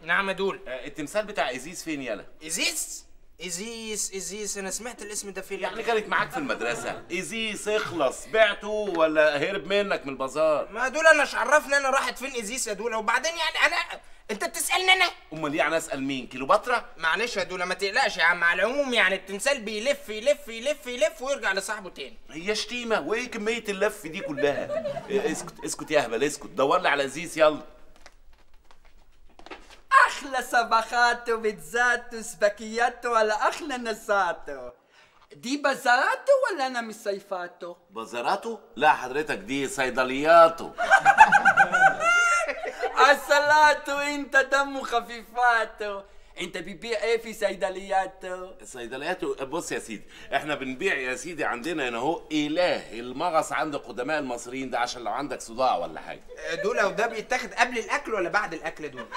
نعم يا دول آه، التمثال بتاع ازيز فين يالا ازيس ازيس ازيس انا سمعت الاسم ده فين يعني كانت معاك في المدرسه ازيز اخلص بعته ولا هرب منك من البازار ما دول انا مش عرفني انا راحت فين ازيس يا دول وبعدين يعني انا انت بتسالني انا امال يعني اسال مين كيلوباترا معلش يا دول ما تقلقش يا عم على العموم يعني التمثال بيلف يلف يلف يلف ويرجع لصاحبه تاني هي شتيمه وايه كميه اللف دي كلها إيه، اسكت اسكت يا هبل اسكت دور لي على ازيز يلا احلى سبخاتو بيتزاتو سباكياتو ولا احلى نساتو دي بازاراتو ولا انا مش سيفاتو بازاراته لا حضرتك دي صيدلياته عسلاتو انت دمه خفيفاتو انت بتبيع ايه في صيدلياتو صيدلياته بص يا سيدي احنا بنبيع يا سيدي عندنا هنا اهو اله المغص عند قدماء المصريين ده عشان لو عندك صداع ولا حاجه دول وده بيتاخد قبل الاكل ولا بعد الاكل دول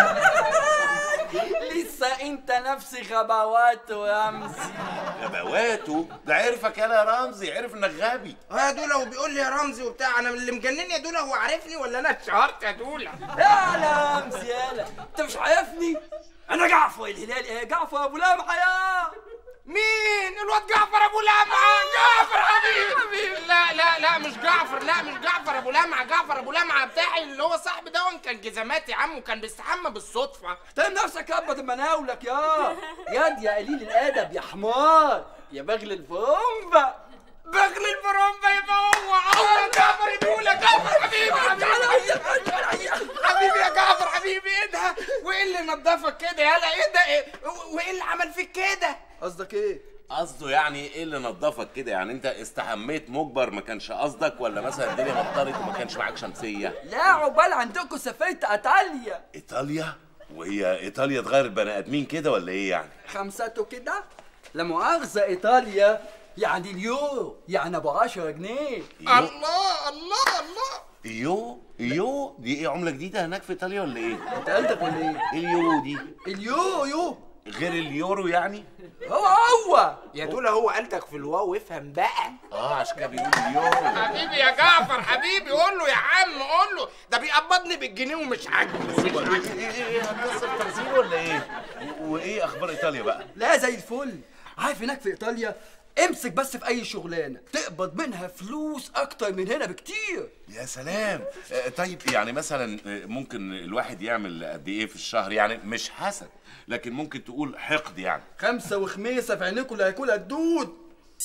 لسه انت نفس غباواتو يا رمزي غباواته ده عرفك يالا يا رمزي عرف انك غبي اه يا دولا وبيقول لي يا رمزي وبتاع انا اللي مجنني يا دولا هو عارفني ولا انا اتشهرت يا دولا يا رمزي يالا انت مش عارفني انا جعفر الهلال ايه جعفر ابو لمعه يا مين الواد جعفر ابو لمعه جعفر حبيبي حبيبي لا لا لا مش جعفر لا مش جعفر ابو لمعه جعفر ابو لمعه بتاعي اللي هو صاحبي ده كان جزمات يا عم وكان بيستحمى بالصدفه احترم نفسك يا ابا مناولك يا ياد يا قليل الادب يا حمار يا بغل الفرنبه بغل البرومبا يبقى هو هو جعفر يقول يا جعفر حبيبي حبيبي حبيبي يا جعفر حبيبي ايه ده وايه اللي نضفك كده يالا ايه ده إيه؟ وايه اللي عمل فيك كده قصدك ايه قصده يعني ايه اللي نضفك كده يعني انت استحميت مجبر ما كانش قصدك ولا مثلا الدنيا مطرت وما كانش معاك شمسيه لا عقبال عندكم سافرت ايطاليا ايطاليا وهي ايطاليا تغير البني ادمين كده ولا ايه يعني خمسته كده لا مؤاخذة ايطاليا يعني اليورو يعني ابو 10 جنيه الله الله الله ايو ايو دي ايه عمله جديده هناك في ايطاليا ولا ايه انت قلتك ولا ايه ايه اليورو دي اليورو يو غير اليورو يعني هو هو يا دولا هو قالتك في الواو افهم بقى اه عشان كده بيقول اليورو حبيبي يا جعفر حبيبي قول له يا عم قول له ده بيقبضني بالجنيه ومش عاجبه ايه ايه ايه هتصرف تمثيل ولا ايه و- وايه اخبار ايطاليا بقى لا زي الفل عارف هناك في ايطاليا امسك بس في اي شغلانه تقبض منها فلوس اكتر من هنا بكتير يا سلام آه، طيب يعني مثلا آه، ممكن الواحد يعمل قد ايه في الشهر يعني مش حسد لكن ممكن تقول حقد يعني خمسة وخميسة في عينيكوا اللي هياكلها الدود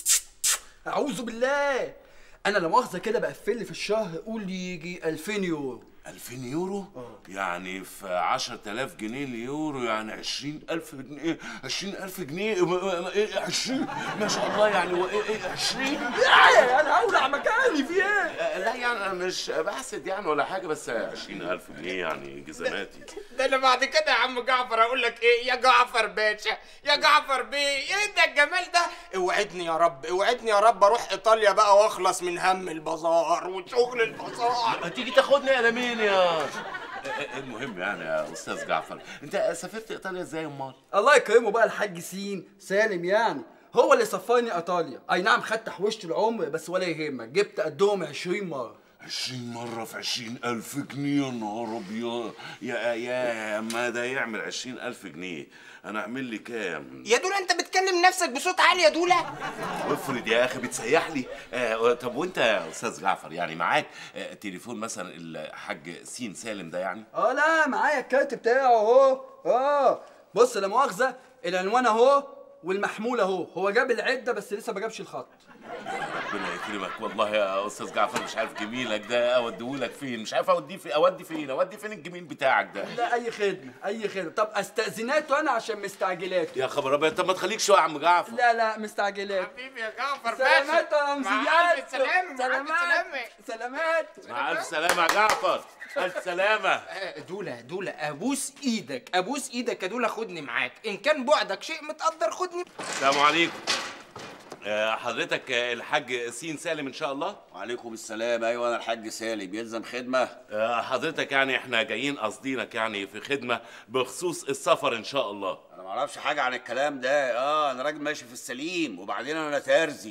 أعوذ بالله أنا لا مؤاخذة كده بقفل لي في الشهر قول لي يجي 2000 يورو 2000 يورو يعني في 10000 جنيه اليورو يعني 20000 جنيه 20000 جنيه م- م- ايه 20 ما شاء الله يعني هو ايه ايه 20 ايه انا هولع مكاني في ايه آه، لا يعني انا مش بحسد يعني ولا حاجه بس 20000 جنيه يعني جزماتي ده انا بعد كده يا عم جعفر اقول لك ايه يا جعفر باشا يا جعفر بيه ايه ده الجمال ده اوعدني يا رب اوعدني يا رب اروح ايطاليا بقى واخلص من هم البازار وشغل البازار تيجي تاخدني يا مين يا آه، آه، المهم يعني يا استاذ جعفر انت سافرت ايطاليا ازاي امال الله يكرمه بقى الحاج سين سالم يعني هو اللي سفرني ايطاليا اي نعم خدت حوشت العمر بس ولا يهمك جبت قدهم 20 مره 20 مرة في 20000 جنيه يا نهار أبيض يا يا ما ده يعمل 20000 جنيه أنا أعمل لي كام؟ يا دولا انت بتكلم نفسك بصوت عالي يا دولا وافرض يا أخي بتسيح لي آه طب وأنت يا أستاذ جعفر يعني معاك آه تليفون مثلا الحاج سين سالم ده يعني؟ اه لا معايا الكارت بتاعه اهو اه بص لا مؤاخذه العنوان اهو والمحمول اهو هو جاب العده بس لسه ما جابش الخط ربنا يكرمك والله يا أستاذ جعفر مش عارف جميلك ده أوديهولك فين مش عارف أوديه في أودي فين أودي فين الجميل بتاعك ده لا اي خدمه اي خدمه طب استاذناته انا عشان مستعجلاته يا خبر أبيض طب ما تخليك شوية يا عم جعفر لا لا مستعجلاته حبيبي يا جعفر سلامات يا مع رمزيات الف سلامه مع الف سلامات سلامه سلامات مع ألف سلامة يا جعفر ألف سلامة آه، دولا دولا ابوس ايدك ابوس ايدك يا دولا خدني معاك ان كان بعدك شيء متقدر خدني السلام عليكم آه، حضرتك آه، الحاج سين سالم ان شاء الله وعليكم السلام ايوه انا الحاج سالم يلزم خدمه آه، حضرتك يعني احنا جايين قاصدينك يعني في خدمه بخصوص السفر ان شاء الله انا ما اعرفش حاجه عن الكلام ده اه انا راجل ماشي في السليم وبعدين انا ترزي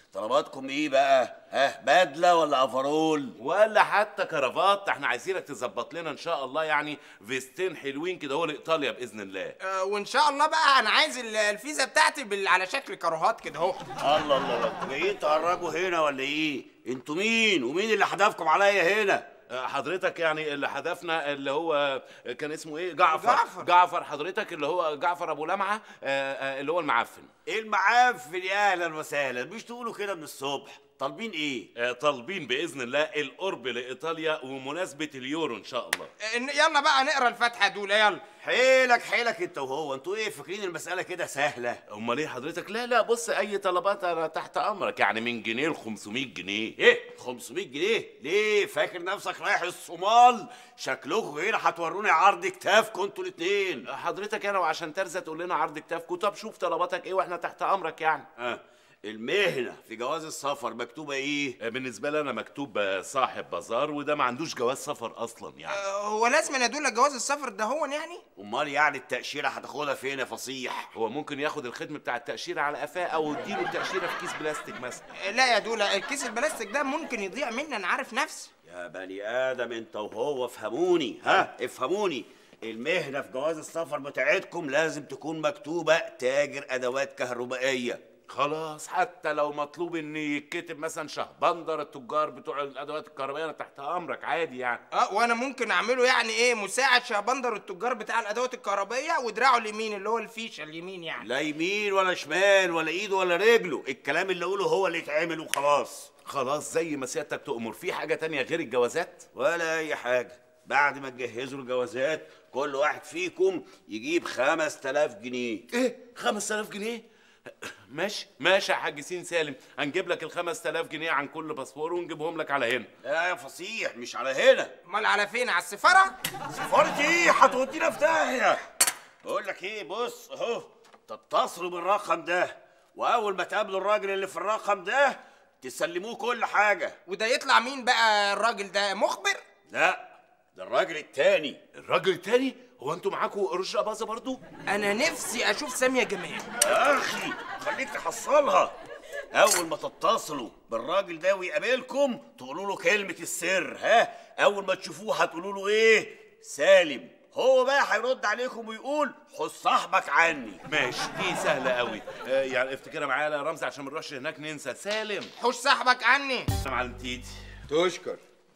طلباتكم ايه بقى ها بدله ولا افرول ولا حتى كرافات احنا عايزينك تظبط لنا ان شاء الله يعني فيستين حلوين كده هو لايطاليا باذن الله آه، وان شاء الله بقى انا عايز ال- الفيزا بتاعتي بال... على شكل كاروهات كده اهو الله الله الله انتوا جايين تهرجوا هنا ولا ايه انتوا مين ومين اللي حدفكم عليا هنا آه، حضرتك يعني اللي هدفنا اللي هو كان اسمه ايه جعفر جعفر. جعفر حضرتك اللي هو جعفر ابو لمعه آه، آه، اللي هو المعفن ايه المعافن يا اهلا وسهلا مش تقولوا كده من الصبح طالبين ايه آه، طالبين باذن الله القرب لايطاليا ومناسبه اليورو ان شاء الله آه، يلا بقى نقرا الفاتحه دول يلا حيلك حيلك انت وهو انتوا ايه فاكرين المساله كده سهله امال ايه حضرتك لا لا بص اي طلبات انا تحت امرك يعني من جنيه ل 500 جنيه ايه 500 جنيه ليه فاكر نفسك رايح الصومال شكلكم هنا هتوروني عرض كتافكم انتوا الاتنين حضرتك انا وعشان ترزق تقول لنا عرض كتافكم طب شوف طلباتك ايه واحنا تحت امرك يعني ها المهنه في جواز السفر مكتوبه ايه آه، بالنسبه لي انا مكتوب آه، صاحب بازار وده ما عندوش جواز سفر اصلا يعني آه، هو لازم أنا ادول جواز السفر ده هو يعني امال يعني التاشيره هتاخدها فين يا فصيح هو ممكن ياخد الخدمه بتاع التاشيره على قفاه او اديله التاشيره في كيس بلاستيك مثلا آه، لا يا دولا الكيس البلاستيك ده ممكن يضيع مني انا عارف نفسي يا بني ادم انت وهو افهموني ها افهموني المهنه في جواز السفر بتاعتكم لازم تكون مكتوبه تاجر ادوات كهربائيه خلاص حتى لو مطلوب ان يتكتب مثلا شهبندر التجار بتوع الادوات الكهربائيه انا تحت امرك عادي يعني اه وانا ممكن اعمله يعني ايه مساعد شهبندر التجار بتاع الادوات الكهربائيه ودراعه اليمين اللي هو الفيشه اليمين يعني لا يمين ولا شمال ولا ايده ولا رجله الكلام اللي اقوله هو اللي يتعمل وخلاص خلاص زي ما سيادتك تؤمر في حاجه تانية غير الجوازات ولا اي حاجه بعد ما تجهزوا الجوازات كل واحد فيكم يجيب خمس تلاف جنيه ايه 5000 جنيه ماشي ماشي يا حاج سين سالم هنجيب لك ال 5000 جنيه عن كل باسبور ونجيبهم لك على هنا لا يا فصيح مش على هنا امال على فين على السفاره سفارة ايه هتودينا في داهية بقول لك ايه بص اهو تتصلوا بالرقم ده واول ما تقابلوا الراجل اللي في الرقم ده تسلموه كل حاجة وده يطلع مين بقى الراجل ده مخبر لا ده الراجل التاني الراجل التاني هو انتوا معاكوا قروش باظه برضو انا نفسي اشوف ساميه جمال يا اخي خليك تحصلها اول ما تتصلوا بالراجل ده ويقابلكم تقولوا له كلمة السر ها اول ما تشوفوه هتقولوا له ايه سالم هو بقى هيرد عليكم ويقول خد صاحبك عني ماشي دي سهله قوي آه يعني افتكرها معايا يا رمزي عشان ما نروحش هناك ننسى سالم حوش صاحبك عني يا معلم تيتي تشكر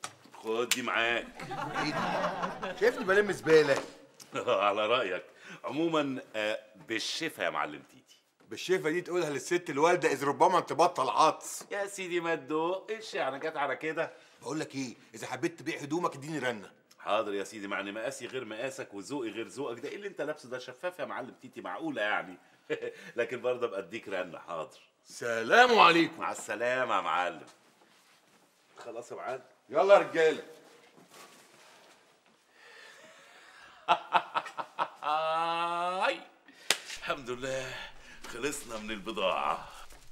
خد دي معاك شايفني بلم زباله على رايك عموما آه بالشفا يا معلم تيتي بالشفه دي تقولها للست الوالده اذ ربما تبطل عطس يا سيدي ما تدوقش يعني جت على كده بقول لك ايه اذا حبيت تبيع هدومك اديني رنه حاضر يا سيدي معني مقاسي غير مقاسك وذوقي غير ذوقك ده ايه اللي انت لابسه ده شفاف يا معلم تيتي معقوله يعني لكن برضه ابقى اديك رنه حاضر سلام عليكم مع السلامه يا معلم خلاص يا معلم يلا يا رجاله آي الحمد لله خلصنا من البضاعة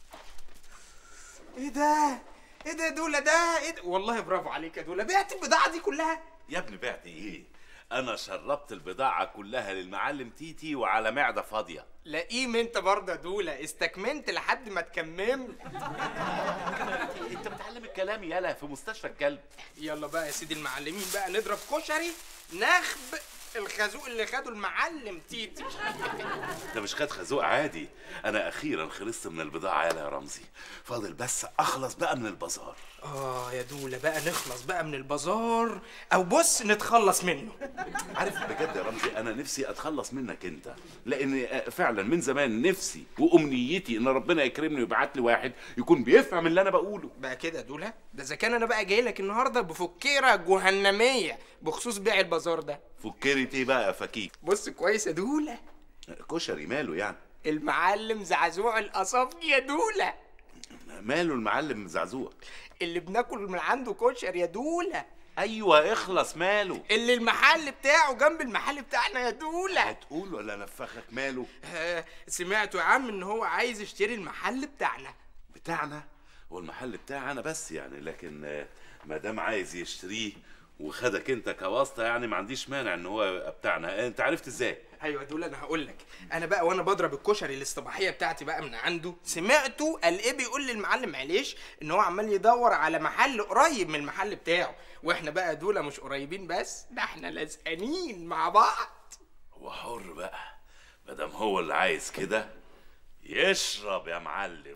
ايه ده ايه ده يا دولا ده ايه ده والله برافو عليك يا دولا بعت البضاعه دي كلها يا ابني بعت ايه انا شربت البضاعة كلها للمعلم تيتي وعلى معدة فاضية لئيم انت برضه يا دولا استكمنت لحد ما تكممت انت بتعلم الكلام يالا في مستشفى الكلب يلا بقى يا سيدي المعلمين بقى نضرب كشري نخب الخازوق اللي خده المعلم تيتي ده مش خد خازوق عادي انا اخيرا خلصت من البضاعة يالا يا رمزي فاضل بس اخلص بقى من البازار اه يا دولا بقى نخلص بقى من البازار او بص نتخلص منه عارف بجد يا رمزي انا نفسي اتخلص منك انت لان آه، فعلا من زمان نفسي وامنيتي ان ربنا يكرمني ويبعت لي واحد يكون بيفهم اللي انا بقوله بقى كده يا دولا ده اذا كان انا بقى جاي لك النهارده بفكيره جهنميه بخصوص بيع البازار ده فكرت ايه بقى يا فكيك بص كويس يا دولا كشري ماله يعني المعلم زعزوع القصافجي يا دولا ماله المعلم زعزوع اللي بناكل من عنده كشري يا دولا ايوه اخلص ماله اللي المحل بتاعه جنب المحل بتاعنا يا دولا هتقول ولا نفخك ماله آه، سمعتوا يا عم ان هو عايز يشتري المحل بتاعنا بتاعنا هو المحل بتاعنا بس يعني لكن آه، ما دام عايز يشتريه وخدك انت كواسطه يعني ما عنديش مانع ان هو يبقى بتاعنا انت عرفت ازاي ايوه دول انا هقول لك انا بقى وانا بضرب الكشري الاصطباحيه بتاعتي بقى من عنده سمعته قال ايه بيقول للمعلم معلش ان هو عمال يدور على محل قريب من المحل بتاعه واحنا بقى دول مش قريبين بس ده احنا لازقانين مع بعض هو حر بقى مادام هو اللي عايز كده يشرب يا معلم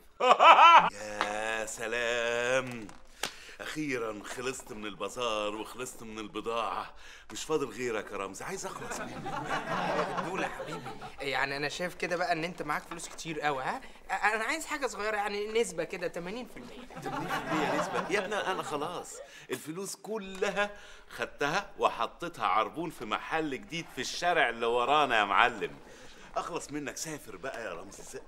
يا سلام اخيرا خلصت من البازار وخلصت من البضاعه مش فاضل غيرك يا رمزي عايز اخلص منك دول يا حبيبي يعني انا شايف كده بقى ان انت معاك فلوس كتير قوي ها انا عايز حاجه صغيره يعني نسبه كده 80% هي نسبة يا ابني انا خلاص الفلوس كلها خدتها وحطيتها عربون في محل جديد في الشارع اللي ورانا يا معلم اخلص منك سافر بقى يا رمزي س-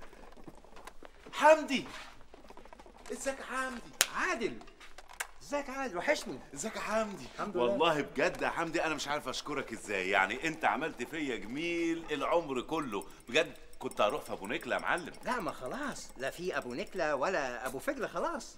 حمدي ازيك يا حمدي عادل ازيك يا عادل وحشني ازيك يا حمدي الحمد لله. والله بجد يا حمدي انا مش عارف اشكرك ازاي يعني انت عملت فيا جميل العمر كله بجد كنت هروح في ابو نكله يا معلم لا ما خلاص لا في ابو نكله ولا ابو فجل خلاص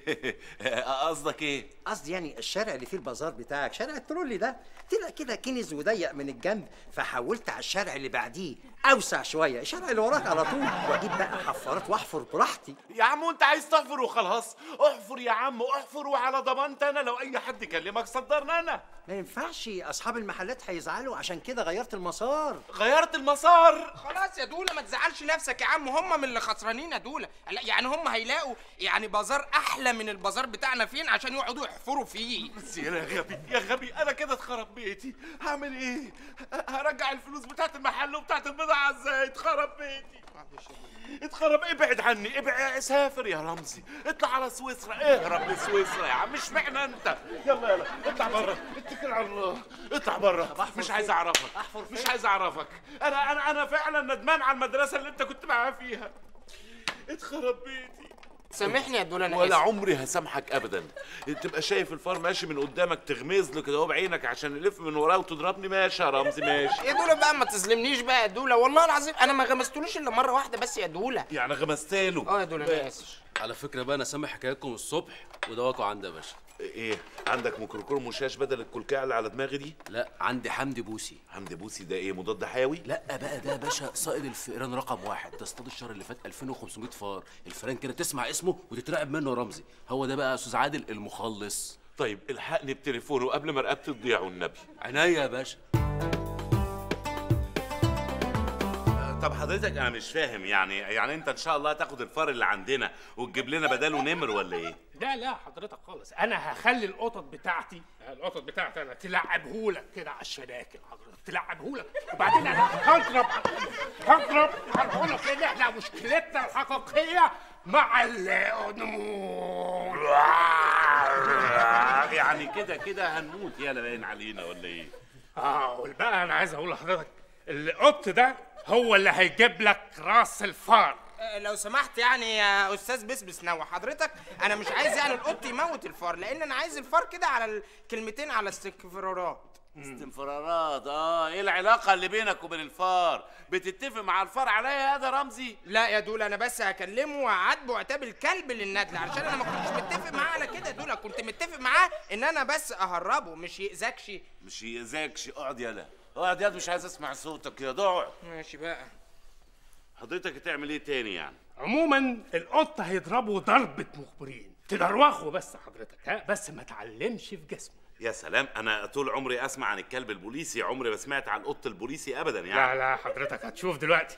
قصدك ايه قصدي يعني الشارع اللي فيه البازار بتاعك شارع الترولي ده طلع كده كنز وضيق من الجنب فحولت على الشارع اللي بعديه اوسع شويه الشارع اللي وراك على طول واجيب بقى حفارات واحفر براحتي يا عم وانت عايز تحفر وخلاص احفر يا عم احفر وعلى ضمانتي انا لو اي حد كلمك صدرنا انا ما ينفعش اصحاب المحلات هيزعلوا عشان كده غيرت المسار غيرت المسار خلاص يا دوله ما تزعلش نفسك يا عم هم من اللي خسرانين يا دوله لا، يعني هم هيلاقوا يعني بازار احلى من البازار بتاعنا فين عشان يقعدوا يحفروا فيه بس يا غبي يا غبي انا كده اتخرب بيتي هعمل ايه ه- هرجع الفلوس بتاعت المحل وبتاعت البضاعه ازاي اتخرب بيتي اتخرب ابعد عني ابعد سافر يا رمزي اطلع على سويسرا اهرب لسويسرا يا عم مش معنى انت يلا يلا اطلع بره اتكل على الله اطلع بره مش عايز اعرفك مش عايز اعرفك انا انا انا فعلا ندمان على المدرسه اللي انت كنت معايا فيها اتخرب بيتي سامحني يا دوله انا ولا آسف. عمري هسامحك ابدا تبقى شايف الفار ماشي من قدامك تغمز له كده اهو بعينك عشان يلف من وراه وتضربني ماشي يا رمزي ماشي يا دوله بقى ما تظلمنيش بقى يا دوله والله العظيم انا ما غمستلوش الا مره واحده بس يا دوله يعني غمزتله اه يا دوله انا اسف على فكرة بقى أنا سامع حكايتكم الصبح ودواكوا عندي يا باشا ايه عندك ميكروكروم وشاش بدل الكلكعه اللي على دماغي دي لا عندي حمدي بوسي حمدي بوسي ده ايه مضاد حيوي لا بقى ده يا باشا صائد الفئران رقم واحد تصطاد الشهر اللي فات 2500 فار الفئران كده تسمع اسمه وتترعب منه يا رمزي هو ده بقى يا استاذ عادل المخلص طيب الحقني بتليفونه قبل ما رقبتي تضيع والنبي عينيا يا باشا طب حضرتك انا مش فاهم يعني يعني انت ان شاء الله هتاخد الفار اللي عندنا وتجيب لنا بداله نمر ولا ايه لا لا حضرتك خالص انا هخلي القطط بتاعتي القطط بتاعتي انا تلعبهولك كده على الشناكل حضرتك تلعبهولك وبعدين انا هضرب هضرب هضربهولك لان احنا مشكلتنا الحقيقيه مع النمور يعني كده كده هنموت يالا باين علينا ولا ايه اه والبقى انا عايز اقول لحضرتك القط ده هو اللي هيجيب لك راس الفار آه، لو سمحت يعني يا استاذ بسبس نوع حضرتك انا مش عايز يعني القط يموت الفار لان انا عايز الفار كده على الكلمتين على استكفرارات استنفرارات اه ايه العلاقه اللي بينك وبين الفار بتتفق مع الفار عليا يا ده رمزي لا يا دول انا بس هكلمه وهعاتبه عتاب الكلب للندل علشان انا ما كنتش متفق معاه على كده يا دول كنت متفق معاه ان انا بس اهربه مش يأذكش مش يأذاكش اقعد يالا اقعد يالا مش عايز اسمع صوتك يا ضاع ماشي بقى حضرتك هتعمل ايه تاني يعني عموما القط هيضربه ضربة مخبرين تدروخه بس حضرتك ها بس ما تعلمش في جسمه يا سلام انا طول عمري اسمع عن الكلب البوليسي عمري ما سمعت عن القط البوليسي ابدا لا يعني لا حضرتك هتشوف دلوقتي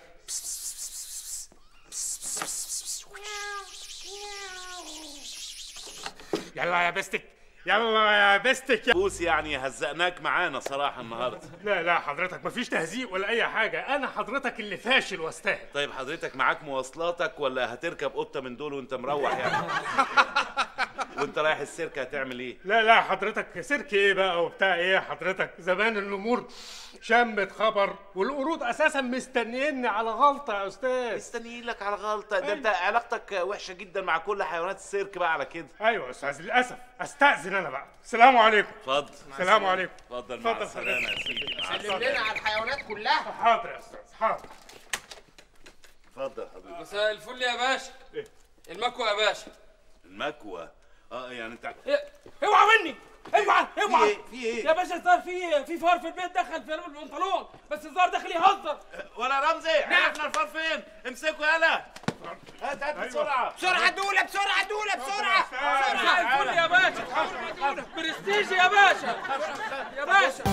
يلا يا بستك يلا يا بستك يا... بوسي يعني هزقناك معانا صراحه النهارده لا لا حضرتك مفيش تهزيق ولا اي حاجه انا حضرتك اللي فاشل واستاهل طيب حضرتك معاك مواصلاتك ولا هتركب قطه من دول وانت مروح يعني وانت رايح السيرك هتعمل ايه لا لا حضرتك سيرك ايه بقى وبتاع ايه حضرتك زمان الامور شمت خبر والقرود اساسا مستنيني على غلطه يا استاذ مستنيين لك على غلطه ده انت علاقتك وحشه جدا مع كل حيوانات السيرك بقى على كده ايوه يا استاذ للاسف استاذن انا بقى السلام عليكم اتفضل السلام عليكم اتفضل مع اتفضل السلامه يا سيدي مع سلم لنا على الحيوانات كلها حاضر يا استاذ حاضر اتفضل حضرتك مساء الفل يا باشا إيه؟ المكوى يا باشا المكوى اه يعني انت إيه؟ اوعى مني اوعى اوعى ايه؟ في ايه؟ يا باشا الظاهر في في فار في البيت دخل في البنطلون بس الظاهر داخل يهزر ولا رمزي عرفنا الفار فين امسكوا يلا هات هات بسرعه بسرعه دوله بسرعه دوله بسرعه زي الفل يا باشا برستيج يا باشا يا باشا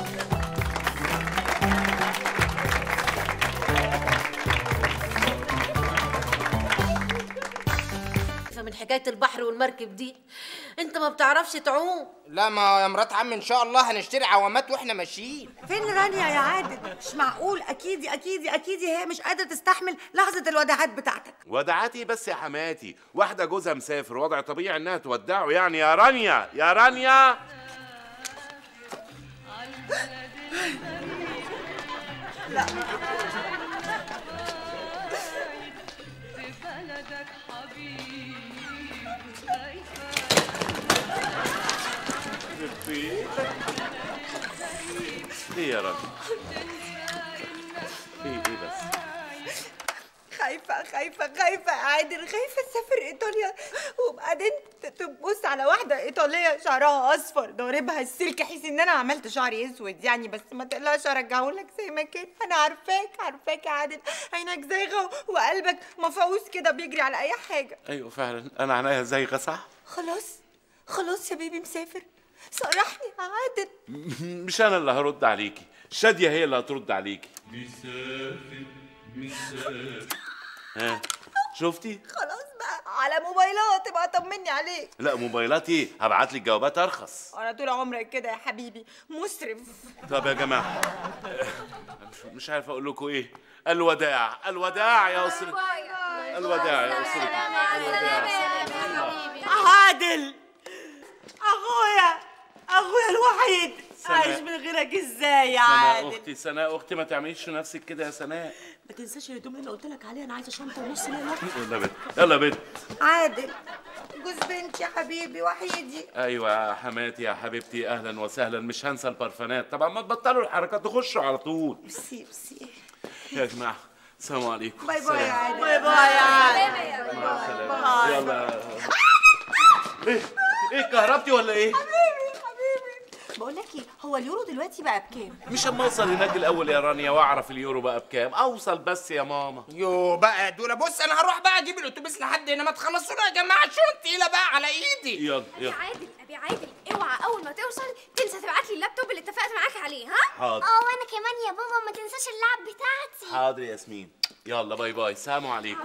من حكايه البحر والمركب دي انت ما بتعرفش تعوم لا ما يا مرات عم ان شاء الله هنشتري عوامات واحنا ماشيين فين رانيا يا عادل مش معقول اكيد اكيد اكيد هي مش قادره تستحمل لحظه الوداعات بتاعتك ودعاتي بس يا حماتي واحدة جوزها مسافر وضع طبيعي انها تودعه يعني يا رانيا يا رانيا ايه يا رانيا ايه ايه بس خايفه خايفه خايفه يا عادل خايفه اسافر ايطاليا وبعدين ت- تبص على واحده ايطاليه شعرها اصفر ضاربها السلك حيث ان انا عملت شعري اسود يعني بس ما تقلقش ارجعه لك زي ما كان انا عارفاك عارفاك يا عادل عينك زايغه وقلبك مفعوص كده بيجري على اي حاجه ايوه فعلا انا عنايا زيغه صح خلاص خلاص يا بيبي مسافر صرحني يا عادل مش انا اللي هرد عليكي شاديه هي اللي هترد عليكي ها شفتي خلاص بقى على موبايلات تبقى طمني عليك لا موبايلاتي هبعت لك جوابات ارخص انا طول عمرك كده يا حبيبي مسرف طب يا جماعه مش- مش عارف اقول لكم ايه الوداع الوداع يا اسرتي الوداع يا اسرتي عادل اخويا اخويا الوحيد سناء. عايش من غيرك ازاي يا سناء عادل اختي سناء اختي ما تعمليش في نفسك كده يا سناء ما تنساش الهدوم اللي قلت لك عليها انا عايزه شنطه ونص ليله يلا بنت يلا بنت عادل جوز بنتي يا حبيبي وحيدي ايوه يا حماتي يا حبيبتي اهلا وسهلا مش هنسى البرفانات طبعا ما تبطلوا الحركات تخشوا على طول ميرسي ميرسي يا جماعه السلام عليكم باي باي يا سلام. عادل باي باي يا عادل مع السلامه يلا ايه ايه كهربتي ولا ايه بقول لك ايه هو اليورو دلوقتي بقى بكام مش اما اوصل هناك الاول يا رانيا واعرف اليورو بقى بكام اوصل بس يا ماما يو بقى يا دوله بص انا هروح بقى اجيب الاتوبيس لحد هنا ما تخلصونا يا جماعه شنط تقيله بقى على ايدي يلا يا يلا عادل ابي عادل اوعى اول ما توصل تنسى تبعت لي اللابتوب اللي اتفقت معاك عليه ها حاضر اه وانا كمان يا بابا ما تنساش اللعب بتاعتي حاضر ياسمين يلا باي باي سلام عليكم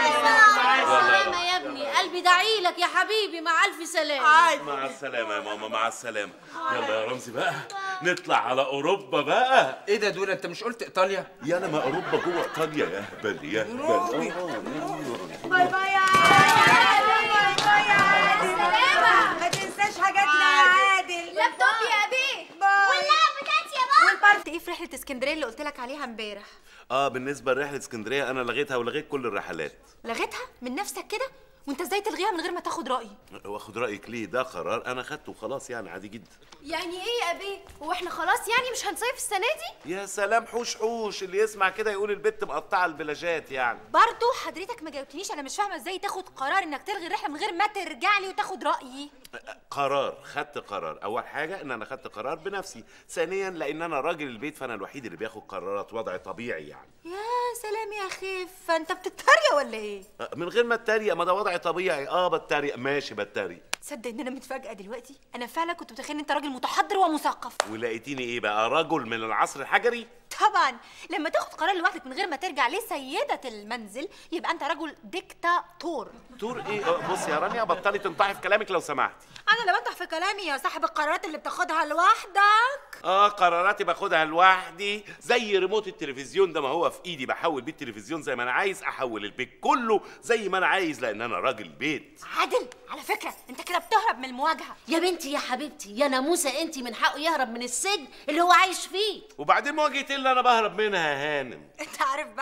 سلامة يا ابني قلبي دعيلك يا حبيبي مع الف سلامة مع السلامة يا ماما مع السلامة يلا يا رمزي بقى نطلع على أوروبا بقى ايه ده دوله انت مش قلت ايطاليا يا أنا ما أوروبا جوه إيطاليا يا هبل يا هبل آه. باي باي يا عادل باي باي يا عادل ما تنساش حاجاتنا يا عادل لابتوب يا ابي باي واللعب بتاعتي يا بابا والبارت ايه في رحله اسكندريه اللي قلت لك عليها امبارح اه بالنسبة لرحلة اسكندرية أنا لغيتها ولغيت كل الرحلات لغيتها من نفسك كده وانت ازاي تلغيها من غير ما تاخد رايي واخد رأيك ليه ده قرار أنا خدته وخلاص يعني عادي جدا يعني ايه يا ابي هو احنا خلاص يعني مش هنصيف السنه دي يا سلام حوش حوش اللي يسمع كده يقول البت مقطعة البلاجات يعني برضو حضرتك ما جاوبتنيش انا مش فاهمه ازاي تاخد قرار انك تلغي الرحله من غير ما ترجع لي وتاخد رايي قرار خدت قرار اول حاجه ان انا خدت قرار بنفسي ثانيا لان انا راجل البيت فانا الوحيد اللي بياخد قرارات وضع طبيعي يعني يا سلام يا خيف انت بتتريق ولا ايه من غير ما اتريق ما ده وضع طبيعي اه بتريق ماشي بتريق تصدق ان انا متفاجئه دلوقتي انا فعلا كنت متخيل ان انت راجل متحضر ومثقف ولقيتيني ايه بقى رجل من العصر الحجري طبعا لما تاخد قرار لوحدك من غير ما ترجع لسيده المنزل يبقى انت رجل ديكتاتور تور ايه آه، بص يا رانيا بطلي تنطحي في كلامك لو سمحتي انا اللي بنطح في كلامي يا صاحب القرارات اللي بتاخدها لوحدك اه قراراتي باخدها لوحدي زي ريموت التلفزيون ده ما هو في ايدي بحول بيه التلفزيون زي ما انا عايز احول البيت كله زي ما انا عايز لان انا راجل بيت عادل على فكره انت كده بتهرب من المواجهه يا بنتي يا حبيبتي يا ناموسة انت من حقه يهرب من السجن اللي هو عايش فيه وبعدين مواجهة إيه اللي انا بهرب منها يا هانم انت عارف بقى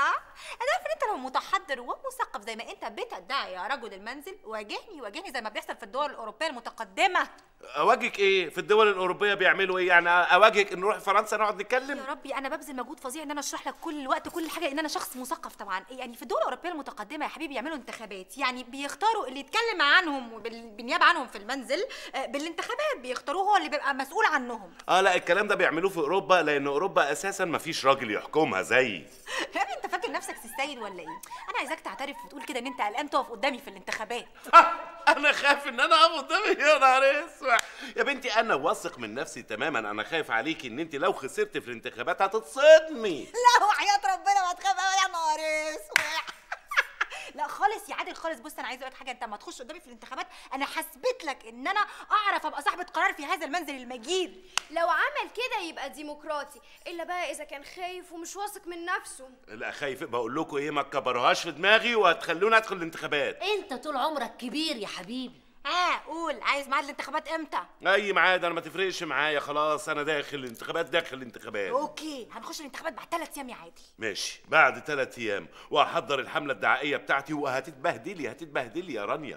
انا عارفه ان انت لو متحضر ومثقف زي ما انت بتدعي يا رجل المنزل واجهني واجهني زي ما بيحصل في الدول الاوروبيه المتقدمه اواجهك ايه في الدول الاوروبيه بيعملوا ايه يعني اواجهك نروح فرنسا نقعد نتكلم يا ربي انا ببذل مجهود فظيع ان انا اشرح لك كل الوقت كل حاجه لان انا شخص مثقف طبعا يعني في الدول الاوروبيه المتقدمه يا حبيبي يعملوا انتخابات يعني بيختاروا اللي يتكلم عنهم وبال- بالنيابه عنهم في المنزل آه، بالانتخابات بيختاروه هو اللي بيبقى مسؤول عنهم اه لا الكلام ده بيعملوه في اوروبا لان اوروبا اساسا ما فيش راجل يحكمها زي يا ابني انت فاكر نفسك سيد ولا ايه انا عايزاك تعترف وتقول كده ان انت قلقان تقف قدامي في الانتخابات انا خايف ان انا اقف قدامي يا نهار اسود يا بنتي انا واثق من نفسي تماما انا خايف عليكي ان انت لو خسرت في الانتخابات هتتصدمي لا وحياة ربنا ما تخاف قوي يا نهار اسود لا خالص يا عادل خالص بص انا عايزه اقول لك حاجه انت ما تخش قدامي في الانتخابات انا هثبت لك ان انا اعرف ابقى صاحبه قرار في هذا المنزل المجيد لو عمل كده يبقى ديمقراطي الا بقى اذا كان خايف ومش واثق من نفسه لا خايف بقول لكم ايه ما تكبروهاش في دماغي وهتخلوني ادخل الانتخابات انت طول عمرك كبير يا حبيبي اه قول عايز ميعاد الانتخابات امتى اي ميعاد انا ما تفرقش معايا خلاص انا داخل الانتخابات داخل الانتخابات اوكي هنخش الانتخابات بعد ثلاث ايام يا عادل ماشي بعد ثلاث ايام وهحضر الحمله الدعائيه بتاعتي وهتتبهدلي هتتبهدلي يا رانيا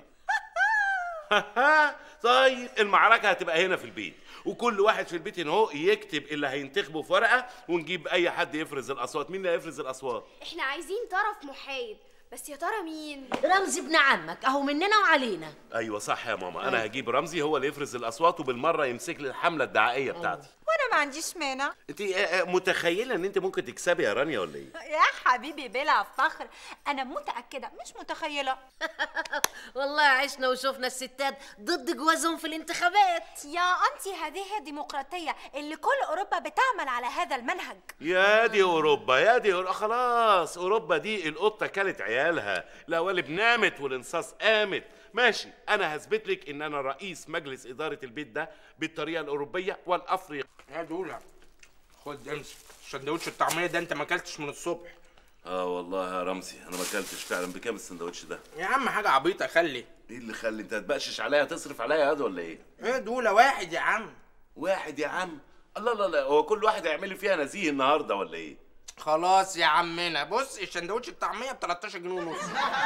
طيب المعركه هتبقى هنا في البيت وكل واحد في البيت هنا هو يكتب اللي هينتخبه في ورقه ونجيب اي حد يفرز الاصوات مين اللي هيفرز الاصوات احنا عايزين طرف محايد بس يا ترى مين رمزي ابن عمك اهو مننا وعلينا ايوه صح يا ماما انا هجيب رمزي هو اللي يفرز الاصوات وبالمره يمسك لي الحمله الدعائيه بتاعتي وانا ما عنديش مانع انت آه، آه، متخيله ان انت ممكن تكسبي يا رانيا ولا ايه يا حبيبي بلا فخر انا متاكده مش متخيله والله عشنا وشفنا الستات ضد جوازهم في الانتخابات يا انتي هذه هي الديمقراطيه اللي كل اوروبا بتعمل على هذا المنهج يا دي اوروبا يا دي أوروبا. خلاص اوروبا دي القطه كلت عيالها القوالب نامت والانصاص قامت ماشي انا هثبت لك ان انا رئيس مجلس اداره البيت ده بالطريقه الاوروبيه والافريقيه يا دولا خد امسك سندوتش الطعميه ده انت ما اكلتش من الصبح اه والله يا رمزي انا ما اكلتش فعلا بكام السندوتش ده يا عم حاجه عبيطه خلي ايه اللي خلي انت هتبقشش عليا تصرف عليا يا واد ولا ايه ايه دولا واحد يا عم واحد يا عم الله لا لا هو كل واحد هيعمل لي فيها نزيه النهارده ولا ايه خلاص يا عمنا بص السندوتش الطعميه ب 13 جنيه ونص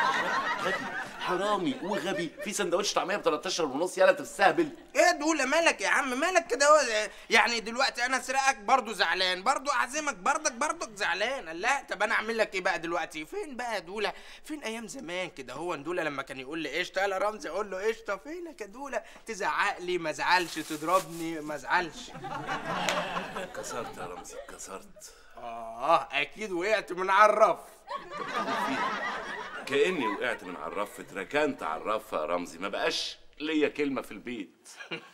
حرامي وغبي في سندوتش طعميه ب 13 ونص يالا تستهبل ايه دولا مالك يا عم مالك كده هو يعني دلوقتي انا اسرقك برضو زعلان برضو اعزمك برضك برضك زعلان لا طب انا اعمل لك ايه بقى دلوقتي فين بقى يا دولا فين ايام زمان كده هو دولا لما كان يقول لي قشطه يلا رمزي اقول له قشطه فينك يا دولا تزعق لي ما ازعلش تضربني ما ازعلش كسرت يا رمزي كسرت اه اكيد وقعت من على الرف كاني وقعت من على الرف اتركنت على الرف يا رمزي ما بقاش ليا كلمه في البيت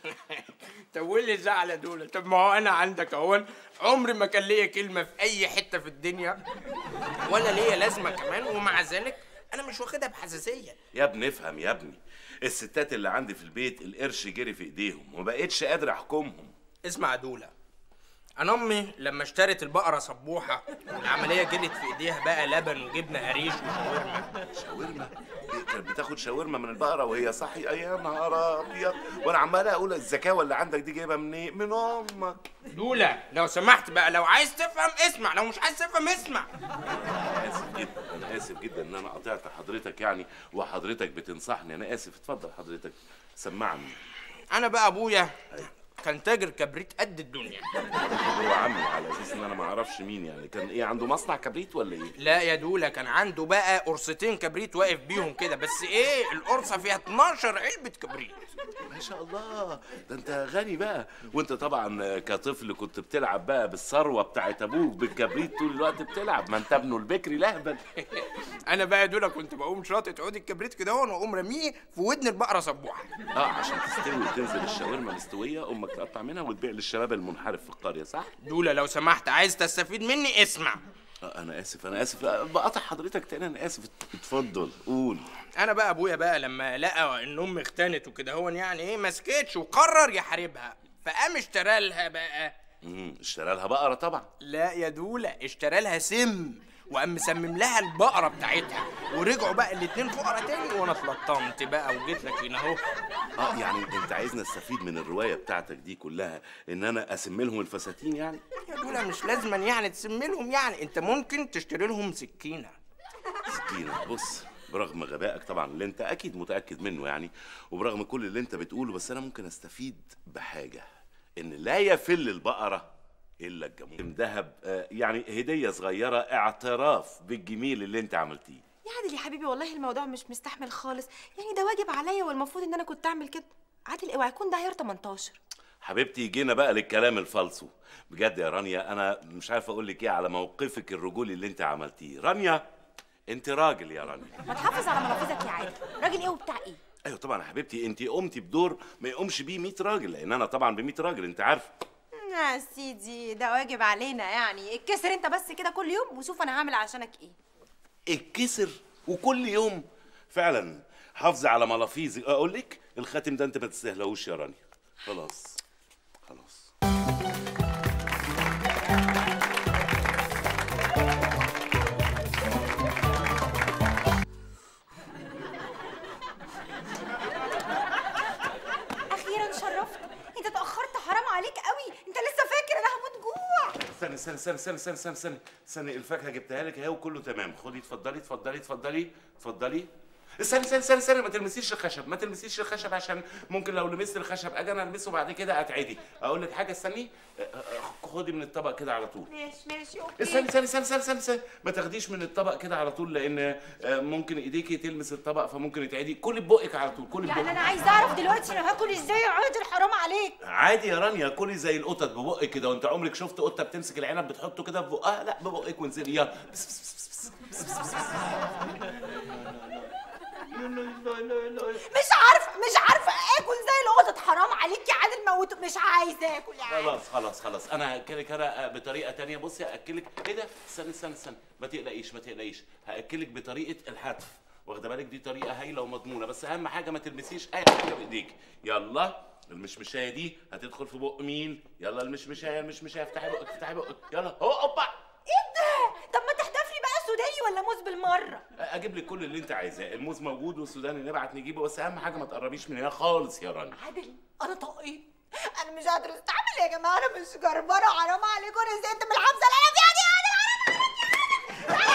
طب واللي زعل يا دولا طب ما هو انا عندك اهون عمري ما كان ليا كلمه في اي حته في الدنيا ولا ليا لازمه كمان ومع ذلك انا مش واخدها بحساسيه يا ابني افهم يا ابني الستات اللي عندي في البيت القرش جري في ايديهم وما بقتش قادر احكمهم اسمع يا دولا انا امي لما اشترت البقره صبوحه والعمليه جرت في ايديها بقى لبن وجبنه قريش وشاورما شاورما إيه، كانت بتاخد شاورما من البقره وهي صاحيه يا نهار ابيض وانا عمال اقول الذكاوه اللي عندك دي جايبها منين من امك دولا لو سمحت بقى لو عايز تفهم اسمع لو مش عايز تفهم اسمع انا اسف جدا انا اسف جدا ان انا قطعت حضرتك يعني وحضرتك بتنصحني انا اسف اتفضل حضرتك سمعني انا بقى ابويا كان تاجر كبريت قد الدنيا هو عمي على اساس ان انا ما اعرفش مين يعني كان ايه عنده مصنع كبريت ولا ايه لا يا دولا كان عنده بقى قرصتين كبريت واقف بيهم كده بس ايه القرصه فيها 12 علبه كبريت ما شاء الله ده انت غني بقى وانت طبعا كطفل كنت بتلعب بقى بالثروه بتاعت ابوك بالكبريت طول الوقت بتلعب ما انت ابنه البكري لهبل انا بقى يا دولا كنت بقوم شاطط عود الكبريت كده هون واقوم راميه في ودن البقره صبوحه اه عشان تستوي وتنزل الشاورما مستويه امك تقطع منها وتبيع للشباب المنحرف في القريه صح دولا لو سمحت عايز تستفيد مني اسمع آه انا اسف انا اسف لا، بقطع حضرتك تاني انا اسف اتفضل قول انا بقى ابويا بقى لما لقى ان امي اختنت وكده هون يعني ايه ما سكتش وقرر يحاربها فقام اشترى لها بقى امم اشترى لها بقره طبعا لا يا دولا اشترى لها سم وقام مسمم لها البقره بتاعتها ورجعوا بقى الاتنين فقرا تاني وانا اتلطمت بقى وجيت لك هنا اهو اه يعني انت عايزني استفيد من الروايه بتاعتك دي كلها ان انا اسم لهم الفساتين يعني يا دولا مش لازما يعني تسم لهم يعني انت ممكن تشتري لهم سكينه اخ دينا بص برغم غبائك طبعا اللي انت اكيد متاكد منه يعني وبرغم كل اللي انت بتقوله بس انا ممكن استفيد بحاجه ان لا يفل البقره الا الجمهور ذهب آه، يعني هديه صغيره اعتراف بالجميل اللي انت عملتيه يا عادل يا حبيبي والله الموضوع مش مستحمل خالص يعني ده واجب عليا والمفروض ان انا كنت اعمل كده عادل اوعى يكون ده عيار 18 حبيبتي جينا بقى للكلام الفالصو بجد يا رانيا انا مش عارف اقول لك ايه على موقفك الرجولي اللي انت عملتيه رانيا انت راجل يا رانيا ما تحافظ على منافذك يا عادل راجل ايه وبتاع ايه ايوه طبعا يا حبيبتي انت قمتي بدور ما يقومش بيه 100 راجل لان انا طبعا ب 100 راجل انت عارفه يا سيدي ده واجب علينا يعني اتكسر انت بس كده كل يوم وشوف انا هعمل عشانك ايه اتكسر وكل يوم فعلا حافظي على ملافيزي اقول لك الخاتم ده انت ما تستاهلوش يا رانيا خلاص خلاص اخيرا شرفت انت اتاخرت حرام عليك قوي انت لسه فاكر انا هموت جوع استني استني استني استني استني استني استني استني الفاكهه جبتها لك اهي وكله تمام خدي اتفضلي اتفضلي اتفضلي اتفضلي استني استني استني استني ما تلمسيش الخشب ما تلمسيش الخشب عشان ممكن لو لمست الخشب اجي انا المسه بعد كده اتعدي اقول لك حاجه استني اه، اه، خدي من الطبق كده على طول ماشي ماشي اوكي استني استني استني استني استني, استني. ما تاخديش من الطبق كده على طول لان اه، ممكن ايديكي تلمس الطبق فممكن يتعدي كلي ببقك على طول كلي يعني ببقك انا عايزه اعرف دلوقتي انا هاكل ازاي يا عادل حرام عليك عادي يا رانيا كلي زي القطط ببقك كده وانت عمرك شفت قطه بتمسك العنب بتحطه كده في بقها لا ببقك وانزلي يلا بس بس بس بس بس بس بس بس. مش عارفه مش عارفه اكل زي القطط حرام عليك يا عادل موت مش عايزه اكل يا عادل خلاص خلاص خلاص انا هاكلك انا بطريقه تانية بصي هاكلك ايه ده استنى استنى استنى ما تقلقيش ما تقلقيش هاكلك بطريقه الحتف واخده بالك دي طريقه هايله ومضمونه بس اهم حاجه ما تلمسيش اي حاجه بايديك يلا المشمشايه دي هتدخل في بق مين يلا المشمشايه المشمشايه افتحي بقك افتحي بقك يلا هو اوبا ايه ده طب ما تحدف لي بقى سوداني ولا موز بالمره اجيب لك كل اللي انت عايزاه الموز موجود والسوداني نبعت نجيبه بس اهم حاجه ما تقربيش من هنا خالص يا رانيا عادل انا طاقية انا مش قادره استحمل يا جماعه انا مش جربانه حرام عليكم انا زهقت من الحبسه اللي انا فيها دي يا عادل حرام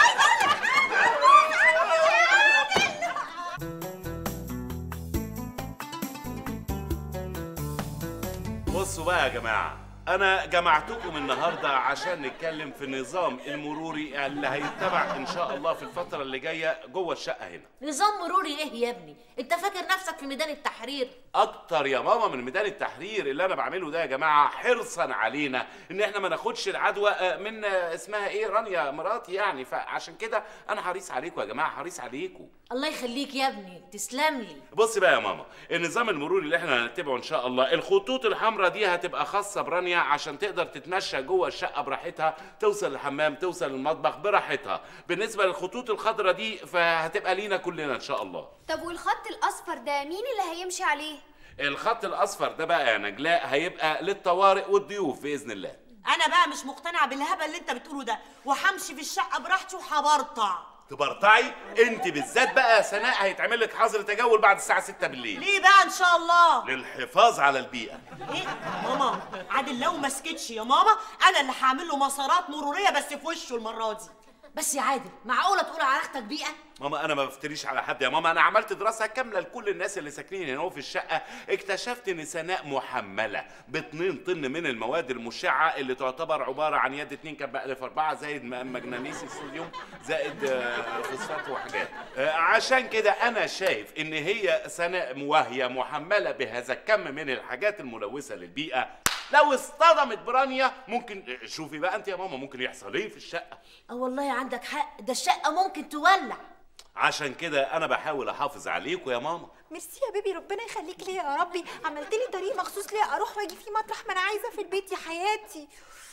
بصوا بقى يا جماعة أنا جمعتكم النهاردة عشان نتكلم في النظام المروري اللي هيتبع إن شاء الله في الفترة اللي جاية جوه الشقة هنا نظام مروري ايه يا ابني انت فاكر نفسك في ميدان التحرير أكتر يا ماما من ميدان التحرير اللي أنا بعمله ده يا جماعة حرصا علينا إن إحنا ما ناخدش العدوى آه، من آه، اسمها إيه رانيا مراتي يعني فعشان كده أنا حريص عليكم يا جماعة حريص عليكم الله يخليك يا ابني تسلم لي بص بقى يا ماما النظام المروري اللي احنا هنتبعه ان شاء الله الخطوط الحمراء دي هتبقى خاصه برانيا عشان تقدر تتمشى جوه الشقه براحتها توصل الحمام توصل المطبخ براحتها بالنسبه للخطوط الخضراء دي فهتبقى لينا كلنا ان شاء الله طب والخط الاصفر ده مين اللي هيمشي عليه الخط الاصفر ده بقى يا نجلاء هيبقى للطوارئ والضيوف باذن الله انا بقى مش مقتنعه بالهبل اللي انت بتقوله ده وهمشي في الشقه براحتي وهبرطع تبرطعي انت بالذات بقى يا سناء هيتعمل لك حظر تجول بعد الساعه 6 بالليل ليه بقى ان شاء الله للحفاظ على البيئه ايه ماما عادل لو ما سكتش يا ماما انا اللي هعمل له مسارات مروريه بس في وشه المره دي بس يا عادل معقوله تقول على اختك بيئه ماما انا ما بفتريش على حد يا ماما انا عملت دراسه كامله لكل الناس اللي ساكنين هنا في الشقه اكتشفت ان سناء محمله ب 2 طن من المواد المشعه اللي تعتبر عباره عن يد 2 كب الف 4 زائد م- مغنيسيوم الصوديوم زائد آه، فوسفات وحاجات آه، عشان كده انا شايف ان هي سناء وهي محمله بهذا الكم من الحاجات الملوثه للبيئه لو اصطدمت برانيا ممكن شوفي بقى انت يا ماما ممكن يحصل ايه في الشقه اه والله عندك حق ده الشقه ممكن تولع عشان كده انا بحاول احافظ عليكم يا ماما ميرسي يا بيبي ربنا يخليك ليا يا ربي عملت لي طريق مخصوص ليا اروح واجي فيه مطرح ما انا عايزه في البيت يا حياتي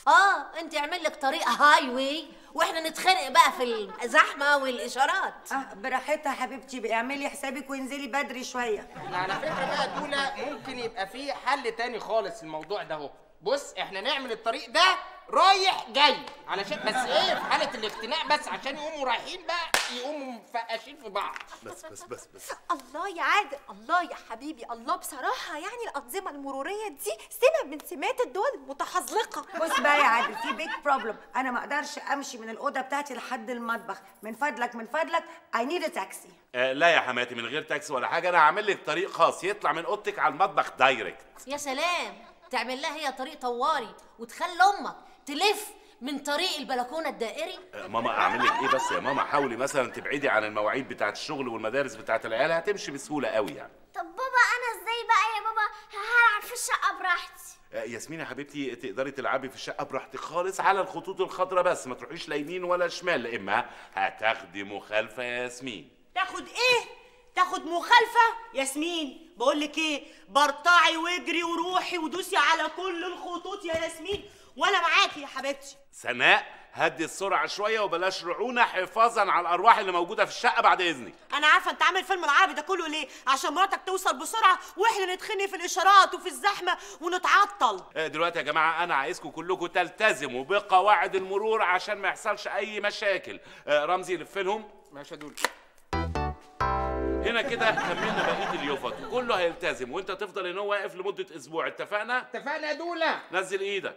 اه انت اعمل لك طريق هاي واي واحنا نتخانق بقى في الزحمه والاشارات اه براحتها حبيبتي اعملي حسابك وانزلي بدري شويه على فكره بقى دولا ممكن يبقى في حل تاني خالص الموضوع ده اهو بص احنا نعمل الطريق ده رايح جاي علشان بس ايه في حاله الاختناق بس عشان يقوموا رايحين بقى يقوموا مفقشين في بعض بس بس بس بس الله يا عادل الله يا حبيبي الله بصراحة يعني الأنظمة المرورية دي سمة من سمات الدول المتحزلقة بص بقى يا عادل في بيج بروبلم انا ما اقدرش امشي من الاوضه بتاعتي لحد المطبخ من فضلك من فضلك اي نيد تاكسي آه لا يا حماتي من غير تاكسي ولا حاجه انا هعمل لك طريق خاص يطلع من اوضتك على المطبخ دايركت يا سلام تعمل لها هي طريق طواري وتخلي امك تلف من طريق البلكونه الدائري آه ماما اعمل لك ايه بس يا ماما حاولي مثلا تبعدي عن المواعيد بتاعه الشغل والمدارس بتاعه العيال هتمشي بسهوله قوي يعني طب بابا انا ازاي بقى يا بابا هلعب في الشقه براحتي آه، ياسمين يا حبيبتي تقدري تلعبي في الشقه براحتك خالص على الخطوط الخضراء بس ما تروحيش لا يمين ولا شمال لا اما هتاخدي مخالفه يا ياسمين تاخد ايه تاخد مخالفه ياسمين بقول لك ايه برطعي واجري وروحي ودوسي على كل الخطوط يا ياسمين وانا معاكي يا حبيبتي سناء هدي السرعه شويه وبلاش رعونه حفاظا على الارواح اللي موجوده في الشقه بعد اذنك انا عارفه انت عامل فيلم العربي ده كله ليه عشان مراتك توصل بسرعه واحنا نتخني في الاشارات وفي الزحمه ونتعطل آه، دلوقتي يا جماعه انا عايزكم كلكم تلتزموا بقواعد المرور عشان ما يحصلش اي مشاكل آه، رمزي لف لهم ماشي يا دول هنا كده كملنا بقيه اليوفط وكله هيلتزم وانت تفضل ان هو واقف لمده اسبوع اتفقنا اتفقنا يا دوله نزل ايدك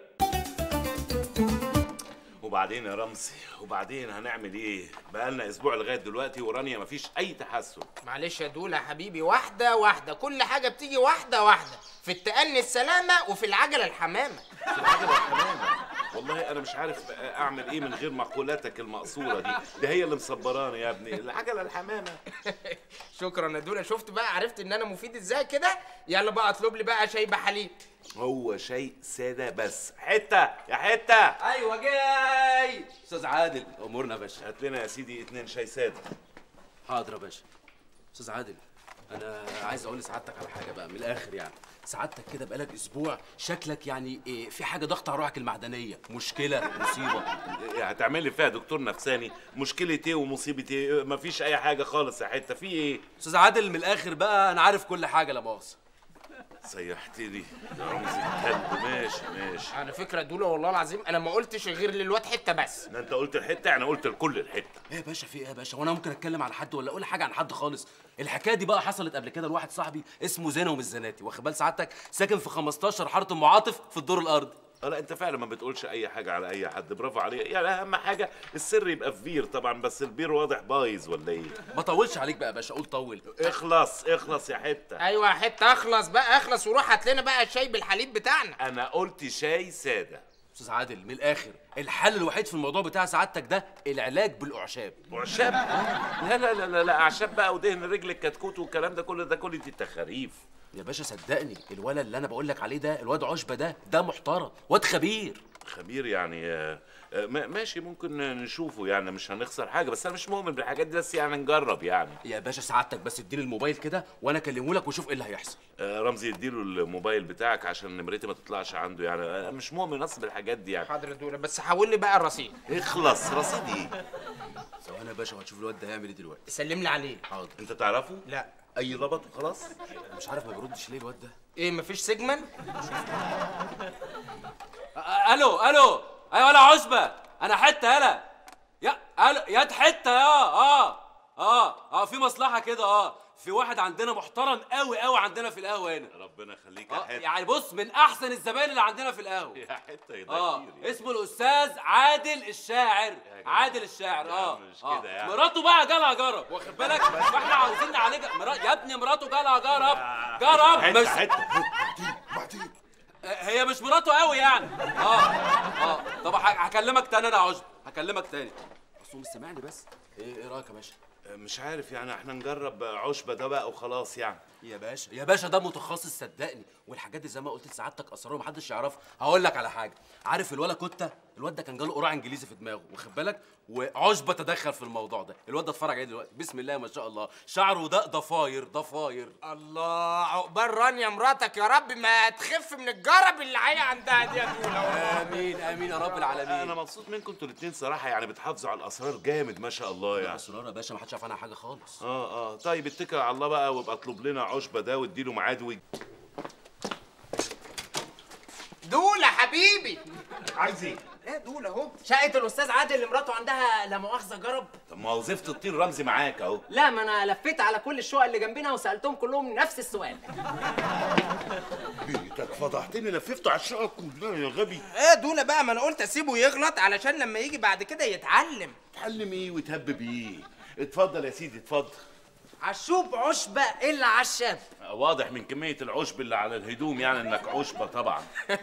وبعدين يا رمزي وبعدين هنعمل ايه بقالنا اسبوع لغايه دلوقتي ورانيا مفيش اي تحسن معلش يا دوله يا حبيبي واحده واحده كل حاجه بتيجي واحده واحده في التأني السلامه وفي العجله الحمامه في العجله الحمامه والله انا مش عارف اعمل ايه من غير مقولاتك المقصوره دي ده هي اللي مصبراني يا ابني العجله الحمامه شكرا يا دوله شفت بقى عرفت ان انا مفيد ازاي كده يلا بقى اطلب لي بقى شاي بحليب هو شيء ساده بس حته يا حته ايوه جاي استاذ عادل امورنا يا باشا هات لنا يا سيدي اتنين شاي ساده حاضر يا باشا استاذ عادل انا عايز اقول لسعادتك على حاجه بقى من الاخر يعني سعادتك كده بقالك اسبوع شكلك يعني إيه في حاجه ضغط على روحك المعدنيه مشكله مصيبه إيه هتعملي فيها دكتور نفساني مشكله ايه ومصيبه ايه مفيش اي حاجه خالص يا حته في ايه استاذ عادل من الاخر بقى انا عارف كل حاجه لا مؤاخذه سيحتني يا رمزي الكلب ماشي ماشي على فكره يا دوله والله العظيم انا ما قلتش غير للواد حته بس ده انت قلت الحته انا قلت لكل الحته ايه يا باشا في ايه يا باشا وانا ممكن اتكلم على حد ولا اقول حاجه عن حد خالص الحكايه دي بقى حصلت قبل كده لواحد صاحبي اسمه زينه ومش زناتي واخد بال سعادتك ساكن في 15 حاره ام عاطف في الدور الارضي اه لا انت فعلا ما بتقولش اي حاجه على اي حد برافو عليك يعني اهم حاجه السر يبقى في بير طبعا بس البير واضح بايظ ولا ايه ما طولش عليك بقى يا باشا قول طول اخلص اخلص يا حته ايوه يا حته اخلص بقى اخلص وروح هات لنا بقى الشاي بالحليب بتاعنا انا قلت شاي ساده استاذ عادل من الاخر الحل الوحيد في الموضوع بتاع سعادتك ده العلاج بالاعشاب اعشاب لا لا لا لا, لا اعشاب بقى ودهن رجل الكتكوت والكلام ده كله ده كله دي تخاريف يا باشا صدقني الولد اللي انا بقول لك عليه ده الواد عشبه ده ده محترم واد خبير خبير يعني آه، آه، ما- ماشي ممكن نشوفه يعني مش هنخسر حاجه بس انا مش مؤمن بالحاجات دي بس يعني نجرب يعني يا باشا سعادتك بس اديني الموبايل كده وانا اكلمه لك وشوف ايه اللي هيحصل آه، رمزي اديله الموبايل بتاعك عشان نمرتي ما تطلعش عنده يعني انا مش مؤمن اصلا بالحاجات دي يعني حاضر يا دوله بس حول لي بقى الرصيد اخلص رصيدي ثواني يا باشا وهتشوف الواد ده هيعمل ايه دلوقتي سلم لي عليه حاضر انت تعرفه لا اي لبط وخلاص أنا مش عارف ما بيردش ليه الواد ده ايه مفيش سيجمنت أ- الو الو ايوه انا عشبه انا حته يلا يا الو يا حته يا اه اه اه في مصلحه كده اه في واحد عندنا محترم قوي قوي عندنا في القهوه هنا ربنا يخليك يا اه حته يعني بص من احسن الزباين اللي عندنا في القهوه يا حته يا اه دكتور. اسمه الاستاذ عادل الشاعر عادل الشاعر اه مش آه. كده يعني. مراته بقى جالها جرب واخد بالك فاحنا عاوزين نعالجها مرا... يا ابني مراته جالها جرب جرب حته بس حته هي مش مراته قوي يعني اه اه طب ه- هكلمك تاني انا يا عشب هكلمك تاني اصل هو مش سامعني بس ايه ايه رايك يا باشا مش عارف يعني احنا نجرب عشبه ده بقى وخلاص يعني يا باشا يا باشا ده متخصص صدقني والحاجات دي زي ما قلت لسعادتك اسرار محدش يعرفها هقول لك على حاجه عارف الولا كوتا الواد ده كان جاله قراع انجليزي في دماغه واخد بالك وعشبه تدخل في الموضوع ده الواد ده اتفرج عليه دلوقتي بسم الله ما شاء الله شعره ده ضفاير ضفاير الله عقبال رانيا مراتك يا رب ما تخف من الجرب اللي هي عندها دي يا دوله امين امين يا رب العالمين انا مبسوط منكم انتوا الاثنين صراحه يعني بتحافظوا على الاسرار جامد ما شاء الله يعني اسرار يا باشا ما حدش يعرف عنها حاجه خالص اه اه طيب اتكل على الله بقى وابقى اطلب لنا عشبه ده واديله ميعاد ويجي دوله حبيبي عايز ايه؟ ايه دول اهو شقه الاستاذ عادل اللي مراته عندها لا مؤاخذه جرب طب ما وظيفه الطين رمزي معاك اهو لا ما انا لفيت على كل الشقق اللي جنبنا وسالتهم كلهم نفس السؤال بيتك فضحتني لففته على الشقه كلها يا غبي ايه دول بقى ما انا قلت اسيبه يغلط علشان لما يجي بعد كده يتعلم اتعلم ايه وتهب بيه اتفضل يا سيدي اتفضل عشوب عشبه الا عشاب واضح من كميه العشب اللي على الهدوم يعني انك عشبه طبعا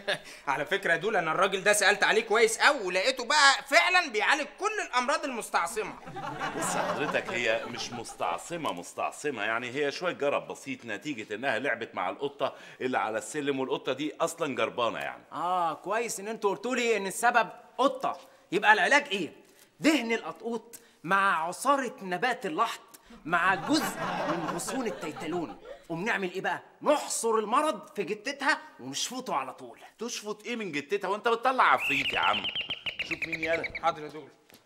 على فكره يا دول انا الراجل ده سالت عليه كويس قوي ولقيته بقى فعلا بيعالج كل الامراض المستعصمه بص حضرتك هي مش مستعصمه مستعصمه يعني هي شويه جرب بسيط نتيجه انها لعبت مع القطه اللي على السلم والقطه دي اصلا جربانه يعني اه كويس ان انتوا قلتوا لي ان السبب قطه يبقى العلاج ايه دهن القطقوط مع عصاره نبات اللحط مع جزء من غصون التيتالون وبنعمل ايه بقى نحصر المرض في جتتها ونشفطه على طول تشفط ايه من جتتها وانت بتطلع عفريت يا عم شوف مين يالا حاضر يا دول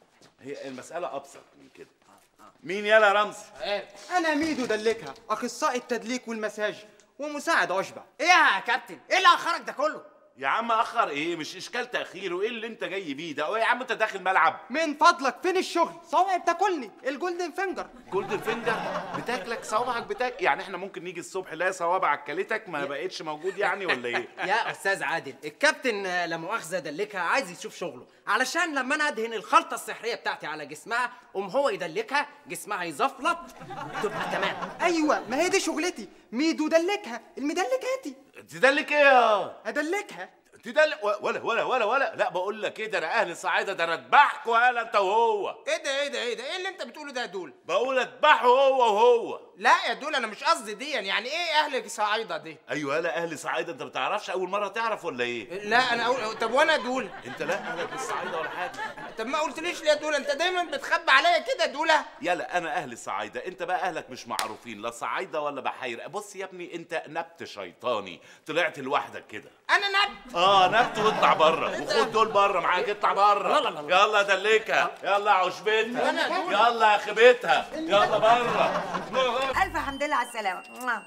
هي المساله ابسط من كده مين يالا يا رمزي انا ميدو دلكها اخصائي التدليك والمساج ومساعد عشبه ايه يا كابتن ايه اللي اخرك ده كله يا عم اخر ايه مش اشكال تاخير وايه اللي انت جاي بيه ده ايه يا عم انت داخل ملعب من فضلك فين الشغل صوابعي بتاكلني الجولدن فينجر جولدن فينجر بتاكلك صوابعك بتاك يعني احنا ممكن نيجي الصبح نلاقي صوابعك كلتك ما بقتش موجود يعني ولا ايه يا استاذ عادل الكابتن آه، لا مؤاخذه دلكها عايز يشوف شغله علشان لما انا ادهن الخلطه السحريه بتاعتي على جسمها قوم هو يدلكها جسمها يزفلط تبقى تمام ايوه ما هي دي شغلتي ميدو دلكها المدلكاتي تدلك ايه يا ادلكها تدلك ولا ولا ولا ولا لا بقول لك ايه ده انا اهل الصعايده ده انا اذبحكوا يالا انت وهو ايه ده ايه ده ايه ده ايه اللي انت بتقوله ده يا دول بقول اذبحه هو وهو لا يا دول انا مش قصدي دي يعني ايه اهل صعيده دي ايوه يالا اهل صعايده انت ما بتعرفش اول مره تعرف ولا ايه لا انا أقول... طب وانا دول انت لا اهلك الصعايده ولا حاجه طب ما قلتليش ليه يا دول انت دايما بتخبي عليا كده يا دوله يلا انا اهل الصعايده انت بقى اهلك مش معروفين لا صعايده ولا بحايره بص يا ابني انت نبت شيطاني طلعت لوحدك كده انا نبت اه نبت واطلع بره وخد دول بره معاك اطلع بره لا، لا، لا. يلا دلكها يلا عشبتها يلا خبتها يلا بره الف حمد لله على السلامه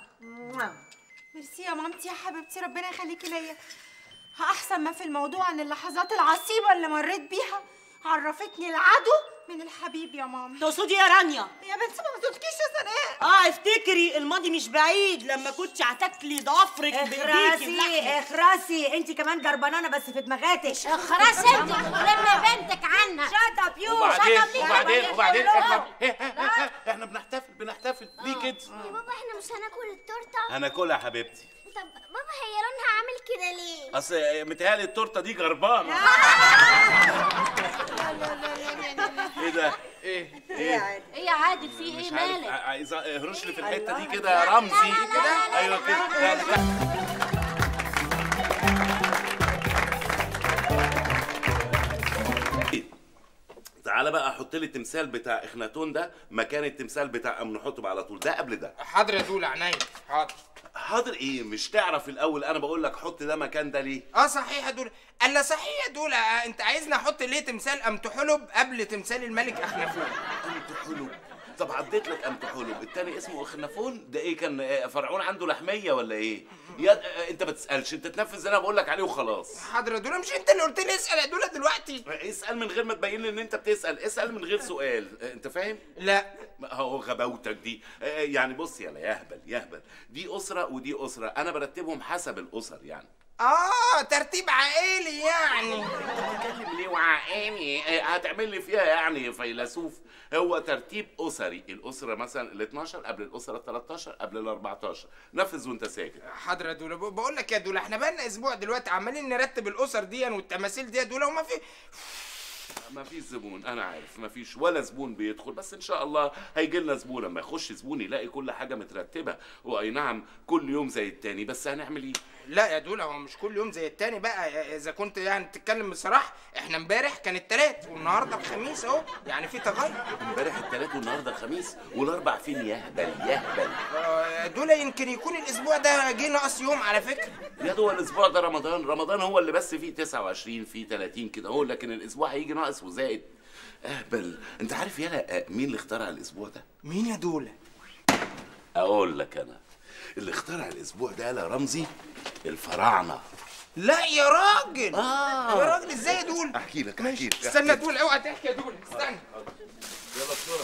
ميرسي يا مامتي يا حبيبتي ربنا يخليكي ليا احسن ما في الموضوع عن اللحظات العصيبه اللي مريت بيها عرفتني العدو من الحبيب يا ماما تقصدي يا رانيا يا بنتي ما تقولكيش يا سناء اه افتكري الماضي مش بعيد لما كنت هتاكلي ضفرك بايديكي اخرسي بلحمك. اخرسي انت كمان جربانانه بس في دماغاتك خلاص انت لما بنتك عنها شات اب يو وبعدين shut up. وبعدين وبعدين احنا لا. احنا بنحتفل بنحتفل ليه كده يا بابا احنا مش هناكل التورته هناكلها يا حبيبتي طب بابا هي لونها عامل كده ليه اصل متهيألي التورته دي جربانه ايه ده ايه ايه ايه يا عادل في ايه مش عارف مالك عايز اهرش لي في الحته دي كده يا رمزي كده ايوه كده لا لا تعالى بقى حط لي التمثال بتاع اخناتون ده مكان التمثال بتاع ام نحطه على طول ده قبل ده حاضر يا دول عينيا حاضر حاضر ايه مش تعرف الاول انا بقول لك حط ده مكان ده ليه اه صحيح يا دول الا صحيح يا دول آه، انت عايزني احط ليه تمثال ام تحلب قبل تمثال الملك اخنفون انت حلو طب عديت لك ام تحلب التاني اسمه اخنفون ده ايه كان آه، فرعون عنده لحميه ولا ايه يا آه، انت ما تسالش انت تنفذ اللي انا بقول لك عليه وخلاص حاضر يا دول مش انت اللي قلت لي اسال يا دول دلوقتي اسال من غير ما تبين لي ان انت بتسال اسال من غير سؤال آه، انت فاهم لا هو غباوتك دي آه، يعني بص يلا يهبل يهبل دي اسره ودي اسره انا برتبهم حسب الاسر يعني اه ترتيب عائلي يعني بتتكلم ليه وعقاني آه، هتعمل لي فيها يعني فيلسوف هو ترتيب اسري الاسره مثلا ال 12 قبل الاسره ال 13 قبل ال 14 نفذ وانت ساكت حاضر يا دولا ب- بقول لك يا دولا احنا بقالنا اسبوع دلوقتي عمالين نرتب الاسر دي والتماثيل دي يا دولا وما في ما فيش زبون انا عارف ما فيش ولا زبون بيدخل بس ان شاء الله هيجي لنا زبون لما يخش زبون يلاقي كل حاجه مترتبه واي نعم كل يوم زي التاني بس هنعمل ايه لا يا دولا هو مش كل يوم زي التاني بقى اذا كنت يعني تتكلم بصراحه احنا امبارح كان التلات والنهارده الخميس اهو يعني في تغير امبارح التلات والنهارده الخميس والاربع فين يهبل يهبل آه، دولا يمكن يكون الاسبوع ده جه ناقص يوم على فكره يا دول الاسبوع ده رمضان رمضان هو اللي بس فيه 29 فيه 30 كده هو لكن الاسبوع هيجي ناقص وزائد اهبل انت عارف يالا آه، مين اللي اخترع الاسبوع ده مين يا دولا اقول لك انا اللي اخترع الاسبوع ده يالا رمزي الفراعنه لا يا راجل آه. يا راجل ازاي يا دول احكي لك احكي لك استنى دول اوعى تحكي يا دول استنى يلا بسرعه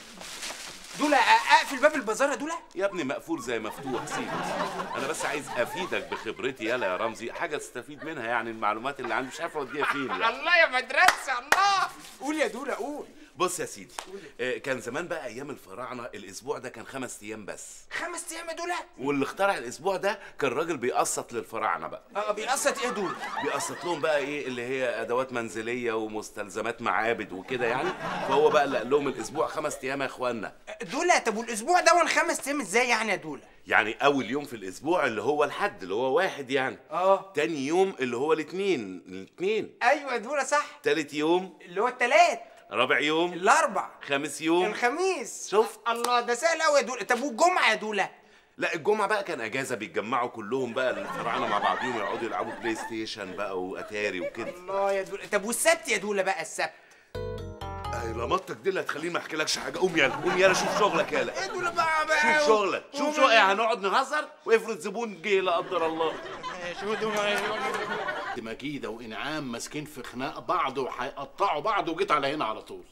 دول اقفل باب البازار يا دول يا ابني مقفول زي مفتوح سيبه انا بس عايز افيدك بخبرتي يلا يا رمزي حاجه تستفيد منها يعني المعلومات اللي عندي مش عارف اوديها فين يعني. الله يا مدرسه الله قول يا دول قول بص يا سيدي آه، كان زمان بقى ايام الفراعنه الاسبوع ده كان خمس ايام بس خمس ايام يا دول واللي اخترع الاسبوع ده كان راجل بيقسط للفراعنه بقى اه بيقسط ايه يا دول بيقسط لهم بقى ايه اللي هي ادوات منزليه ومستلزمات معابد وكده يعني فهو بقى اللي قال لهم الاسبوع خمس ايام يا اخوانا دول طب والاسبوع ده وانا خمس ايام ازاي يعني يا دول يعني اول يوم في الاسبوع اللي هو الحد اللي هو واحد يعني اه تاني يوم اللي هو الاثنين الاثنين ايوه يا دول صح تالت يوم اللي هو التلات رابع يوم الاربع خامس يوم الخميس شفت الله ده سهل قوي يا دول طب والجمعه يا دوله لا الجمعة بقى كان اجازة بيتجمعوا كلهم بقى الفراعنة مع بعضهم يقعدوا يلعبوا بلاي ستيشن بقى واتاري وكده الله يا دول طب والسبت يا دوله بقى السبت اي لمطتك دي اللي هتخليني ما احكيلكش حاجة قوم يلا قوم يلا شوف شغلك يلا ايه دول بقى بقى شوف شغلك شوف شغلك يعني هنقعد نهزر وافرض زبون جه لا قدر الله شو دول مكيدة وإنعام ماسكين في خناق بعض وهيقطعوا بعض وجيت على هنا على طول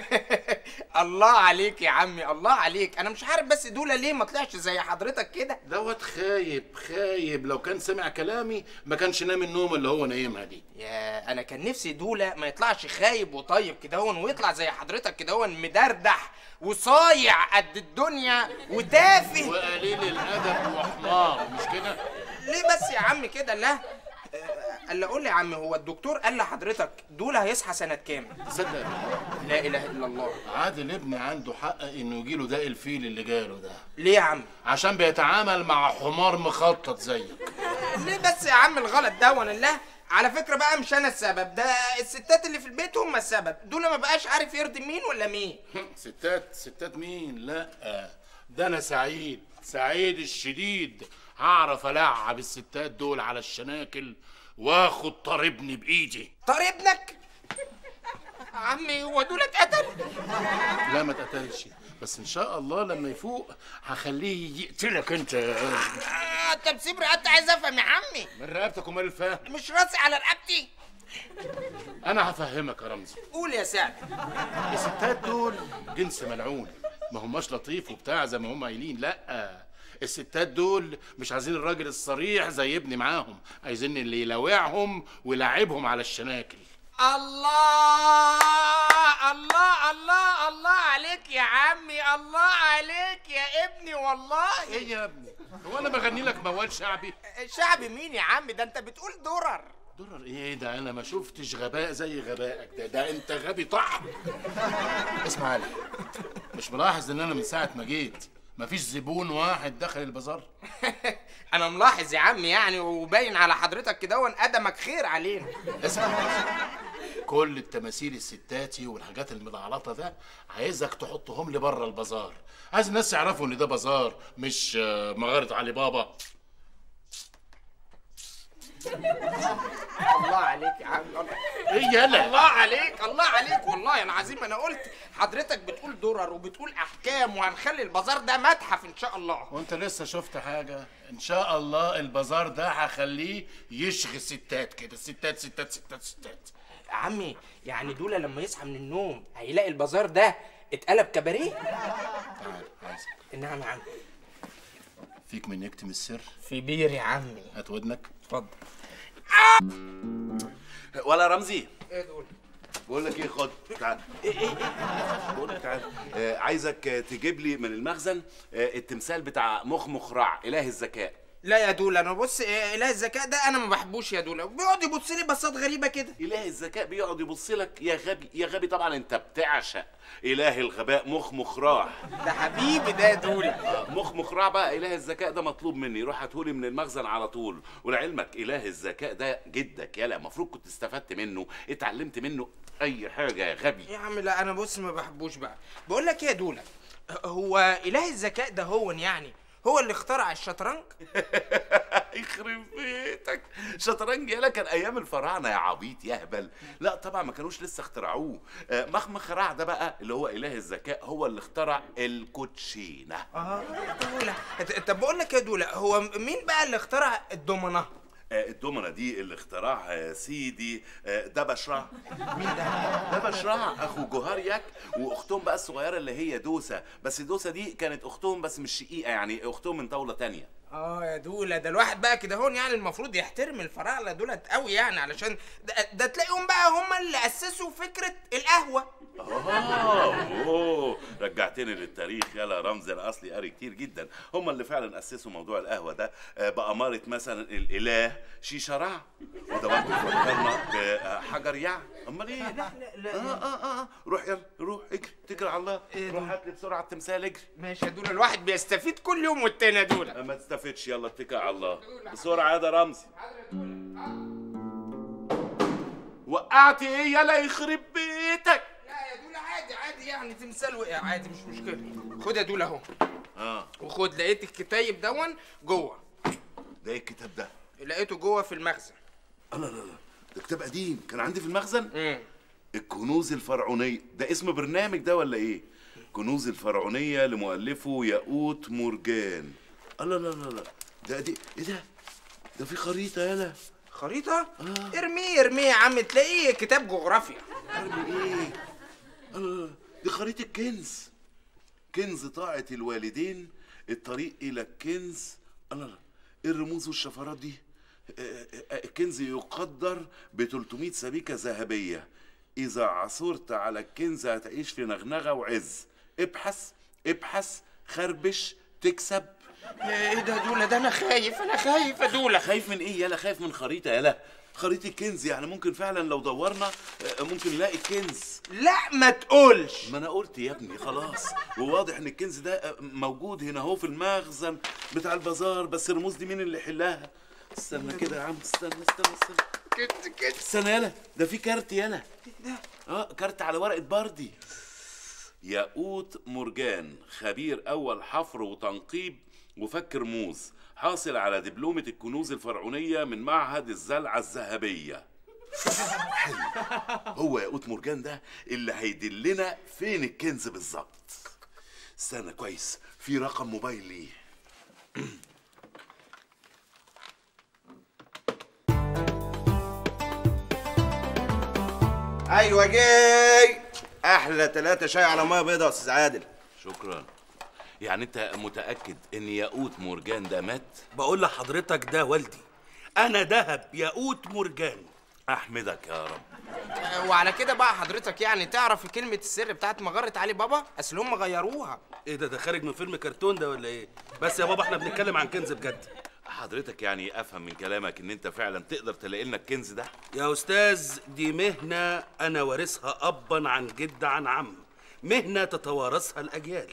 الله عليك يا عمي الله عليك انا مش عارف بس دوله ليه ما طلعش زي حضرتك كده دوت خايب خايب لو كان سمع كلامي ما كانش نام النوم اللي هو نايمها دي يا انا كان نفسي دوله ما يطلعش خايب وطيب كده هون ويطلع زي حضرتك كده هون مدردح وصايع قد الدنيا وتافه وقليل الادب وحمار مش كده ليه بس يا عم كده لا قال لي قول لي يا عم هو الدكتور قال لحضرتك دول هيصحى سنة كام؟ تصدق لا اله الا الله عادل ابني عنده حق انه يجيله ده الفيل اللي جاله ده ليه يا عم؟ عشان بيتعامل مع حمار مخطط زيك ليه بس يا عم الغلط ده وانا لا على فكرة بقى مش انا السبب ده الستات اللي في البيت هم السبب دول ما بقاش عارف يرضي مين ولا مين ستات ستات مين لا ده انا سعيد سعيد الشديد هعرف العب الستات دول على الشناكل واخد طار ابني بايدي طار ابنك عمي هو دول اتقتل لا ما اتقتلش بس ان شاء الله لما يفوق هخليه يقتلك انت آه طب سيب رقبتي عايز افهم يا عمي من رقبتك ومال الفهم مش راسي على رقبتي انا هفهمك يا رمزي قول يا سعد الستات دول جنس ملعون ما هماش لطيف وبتاع زي ما هم قايلين لا الستات دول مش عايزين الراجل الصريح زي ابني معاهم عايزين اللي يلاوعهم ويلعبهم على الشناكل الله الله الله الله عليك يا عمي الله عليك يا ابني والله ايه يا ابني هو انا بغني لك موال شعبي شعبي مين يا عم ده انت بتقول درر درر ايه ده انا ما شفتش غباء زي غبائك ده ده انت غبي طحن اسمع لي مش ملاحظ ان انا من ساعه ما جيت مفيش زبون واحد دخل البازار انا ملاحظ يا عم يعني وباين على حضرتك كده وان قدمك خير علينا اسمع كل التماثيل الستاتي والحاجات الملعلطه ده عايزك تحطهم لي بره البازار عايز الناس يعرفوا ان ده بازار مش آه، مغاره علي بابا الله عليك يا عم الله ايه يلا الله عليك الله عليك والله انا عظيم انا قلت حضرتك بتقول درر وبتقول احكام وهنخلي البازار ده متحف ان شاء الله وانت لسه شفت حاجه ان شاء الله البازار ده هخليه يشغي ستات كده ستات ستات ستات ستات يا عمي يعني دول لما يصحى من النوم هيلاقي البازار ده اتقلب كباريه تعال عايزك نعم يا عم فيك من يكتم السر في بير يا عمي هات ودنك اتفضل ولا رمزي ايه دول بقول لك ايه خد تعال ايه ايه ايه بقول لك تعال آه عايزك آه، تجيب لي من المخزن آه التمثال بتاع مخمخ رع اله الذكاء لا يا دول انا بص إيه، اله الذكاء ده انا ما بحبوش يا دول بيقعد يبص لي بصات غريبه كده اله الذكاء بيقعد يبص لك يا غبي يا غبي طبعا انت بتعشق اله الغباء مخمخ راع ده حبيبي ده يا دول آه، مخمخ راع بقى اله الذكاء ده مطلوب مني روح هاتهولي من المخزن على طول ولعلمك اله الذكاء ده جدك يالا المفروض كنت استفدت منه اتعلمت منه اي حاجه يا غبي يا عم لا انا بص ما بحبوش بقى بقول لك ايه يا دولا هو اله الذكاء ده هو يعني هو اللي اخترع الشطرنج يخرب بيتك شطرنج يالا كان ايام الفراعنه يا عبيط يا هبل لا طبعا ما كانوش لسه اخترعوه آه، مخمخ رع ده بقى اللي هو اله الذكاء هو اللي اخترع الكوتشينه اه دولا طب بقول لك يا دولا هو مين بقى اللي اخترع الدومنه آه، الدومنة دي اللي اخترعها يا سيدي آه، ده بشرع مين ده؟ ده بشرع اخو جوهريك واختهم بقى الصغيره اللي هي دوسه بس دوسه دي كانت اختهم بس مش شقيقه يعني اختهم من طاوله تانية اه يا دولا ده الواحد بقى كده هون يعني المفروض يحترم الفراعنه دولت قوي يعني علشان ده, ده تلاقيهم بقى هم اللي اسسوا فكره القهوه اه اوه رجعتني للتاريخ يلا يا رمزي انا اصلي قاري كتير جدا هم اللي فعلا اسسوا موضوع القهوه ده آه، باماره مثلا الاله شيشرع وده برضه فكرنا بحجر يع امال ايه لا لا لا اه اه اه روح يلا روح اجري تجري على الله روح هات لي بسرعه التمثال اجري ماشي يا دولا الواحد بيستفيد كل يوم والتاني يا دولا ما تستفدش يلا اتكل على الله بسرعه يا ده رمزي وقعت ايه يلا يخرب بيتك لا يا دولا عادي عادي يعني تمثال وقع عادي مش مشكله خد يا دولا اهو اه وخد لقيت الكتايب دون جوه ده ايه الكتاب ده لقيته جوه في المخزن الله لا لا ده كتاب قديم كان عندي في المخزن امم الكنوز الفرعونية ده اسم برنامج ده ولا ايه كنوز الفرعونية لمؤلفه ياقوت مرجان الله لا لا لا ده دي ايه ده ده في خريطة يالا خريطه آه. ارميه ارميه يا عم تلاقيه كتاب جغرافيا ارمي ايه الله دي خريطة كنز كنز طاعة الوالدين الطريق إلى الكنز الله لا إيه الرموز والشفرات دي آه، آه، الكنز يقدر ب 300 سبيكة ذهبية إذا عثرت على الكنز هتعيش في نغنغة وعز ابحث ابحث خربش تكسب ايه ده دولا ده انا خايف انا خايف يا دولا خايف من ايه يالا خايف من خريطة يالا خريطة كنز يعني ممكن فعلا لو دورنا آه، ممكن نلاقي كنز لا ما تقولش ما انا قلت يا ابني خلاص وواضح ان الكنز ده آه، موجود هنا اهو في المخزن بتاع البازار بس الرموز دي مين اللي يحلها استنى كده يا عم استنى استنى استنى كنت كنت استنى يالا ده في كارت يالا اه كارت على ورقة بردي ياقوت مرجان خبير اول حفر وتنقيب وفك رموز حاصل على دبلومة الكنوز الفرعونية من معهد الزلعة الذهبية حلو هو ياقوت مرجان ده اللي هيدلنا فين الكنز بالظبط استنى كويس في رقم موبايل ليه ايوه جاي احلى ثلاثة شاي على ميه بيضاء يا استاذ عادل شكرا يعني انت متأكد ان ياقوت مرجان ده مات بقول لحضرتك ده والدي انا دهب ياقوت مرجان احمدك يا رب آه، وعلى كده بقى حضرتك يعني تعرف كلمة السر بتاعت مغارة علي بابا اصل هم غيروها ايه ده ده خارج من فيلم كرتون ده ولا ايه بس يا بابا احنا بنتكلم عن كنز بجد حضرتك يعني افهم من كلامك ان انت فعلا تقدر تلاقي لنا الكنز ده يا استاذ دي مهنه انا وارثها ابا عن جد عن عم مهنه تتوارثها الاجيال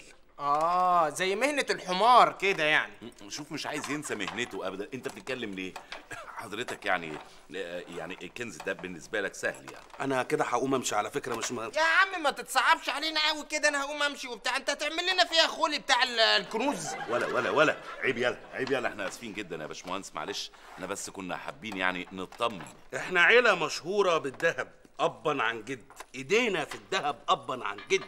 اه زي مهنة الحمار كده يعني شوف مش عايز ينسى مهنته ابدا انت بتتكلم ليه حضرتك يعني يعني الكنز ده بالنسبه لك سهل يعني انا كده هقوم امشي على فكره مش م... يا عم ما تتصعبش علينا قوي كده انا هقوم امشي وبتاع انت هتعمل لنا فيها خولي بتاع ال- الكنوز ولا ولا ولا عيب يلا عيب يلا احنا اسفين جدا يا باشمهندس معلش احنا بس كنا حابين يعني نطمن احنا عيله مشهوره بالذهب ابا عن جد ايدينا في الذهب ابا عن جد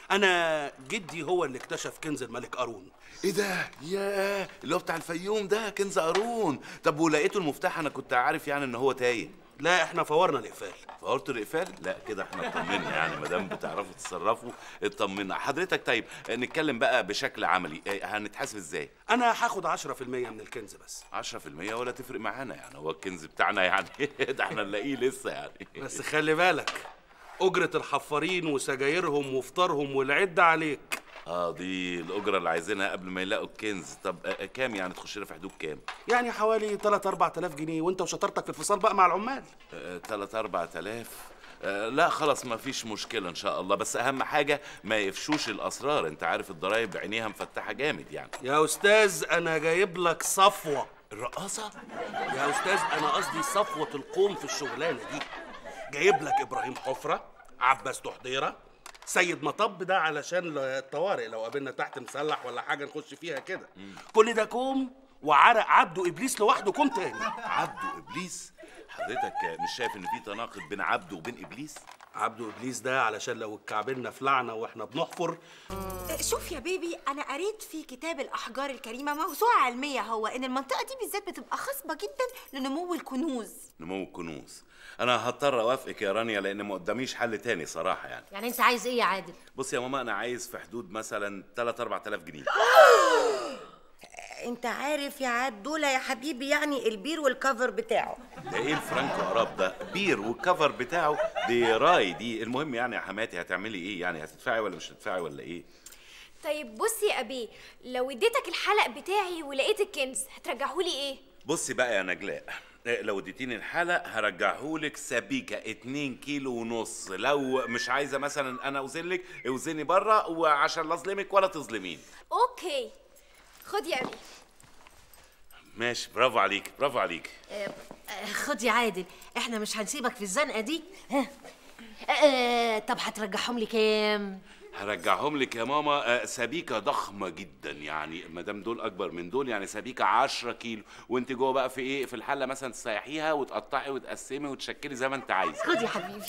انا جدي هو اللي اكتشف كنز الملك قارون ايه ده ياه اللي هو بتاع الفيوم ده كنز قارون طب ولقيته المفتاح انا كنت عارف يعني ان هو تايه لا احنا فورنا الاقفال فورت الاقفال لا كده احنا اطمنا يعني ما دام بتعرفوا تتصرفوا اطمنا حضرتك طيب نتكلم بقى بشكل عملي إيه، هنتحاسب ازاي انا هاخد 10% من الكنز بس 10% ولا تفرق معانا يعني هو الكنز بتاعنا يعني ده احنا نلاقيه لسه يعني بس خلي بالك اجره الحفارين وسجايرهم وفطارهم والعده عليك اه دي الاجره اللي عايزينها قبل ما يلاقوا الكنز طب آه، كام يعني تخش لنا في حدود كام يعني حوالي 3 4000 جنيه وانت وشطارتك في الفصال بقى مع العمال 3 4000 آه، لا خلاص ما فيش مشكلة إن شاء الله بس أهم حاجة ما يفشوش الأسرار أنت عارف الضرايب عينيها مفتحة جامد يعني يا استاذ انا جايب لك صفوه الرقاصه يا استاذ انا قصدي صفوه القوم في الشغلانه دي جايب لك ابراهيم حفره عباس تحضيره سيد مطب ده علشان الطوارئ لو قابلنا تحت مسلح ولا حاجه نخش فيها كده كل ده كوم وعرق عبده ابليس لوحده كوم تاني عبده إبليس حضرتك مش شايف إن في تناقض بين عبده وبين إبليس عبده ابليس ده علشان لو اتكعبلنا في لعنه واحنا بنحفر شوف يا بيبي انا قريت في كتاب الاحجار الكريمه موسوعه علميه هو ان المنطقه دي بالذات بتبقى خصبه جدا لنمو الكنوز نمو الكنوز انا هضطر اوافقك يا رانيا لان ما قداميش حل تاني صراحه يعني يعني انت عايز ايه يا عادل بص يا ماما انا عايز في حدود مثلا 3 4000 جنيه انت عارف يا عاد دول يا حبيبي يعني البير والكفر بتاعه ده ايه الفرانكو عرب ده بير والكفر بتاعه دي راي دي المهم يعني يا حماتي هتعملي ايه يعني هتدفعي ولا مش هتدفعي ولا ايه طيب بص يا ابي لو اديتك الحلق بتاعي ولقيت الكنز هترجعهولي ايه بصي بقى يا نجلاء إيه، لو اديتيني الحلق هرجعهولك سبيكة 2 كيلو ونص لو مش عايزة مثلا انا اوزنلك اوزني بره وعشان لا اظلمك ولا تظلمين اوكي خد يا ابي ماشي برافو عليك برافو عليك آه، خد يا عادل احنا مش هنسيبك في الزنقه دي ها آه، طب هترجعهم لي كام هرجعهم لك يا ماما آه، سبيكة ضخمة جدا يعني ما دام دول أكبر من دول يعني سبيكة 10 كيلو وأنت جوه بقى في إيه في الحلة مثلا تسيحيها وتقطعي وتقسمي وتشكلي زي ما أنت عايزة خد يا حبيبي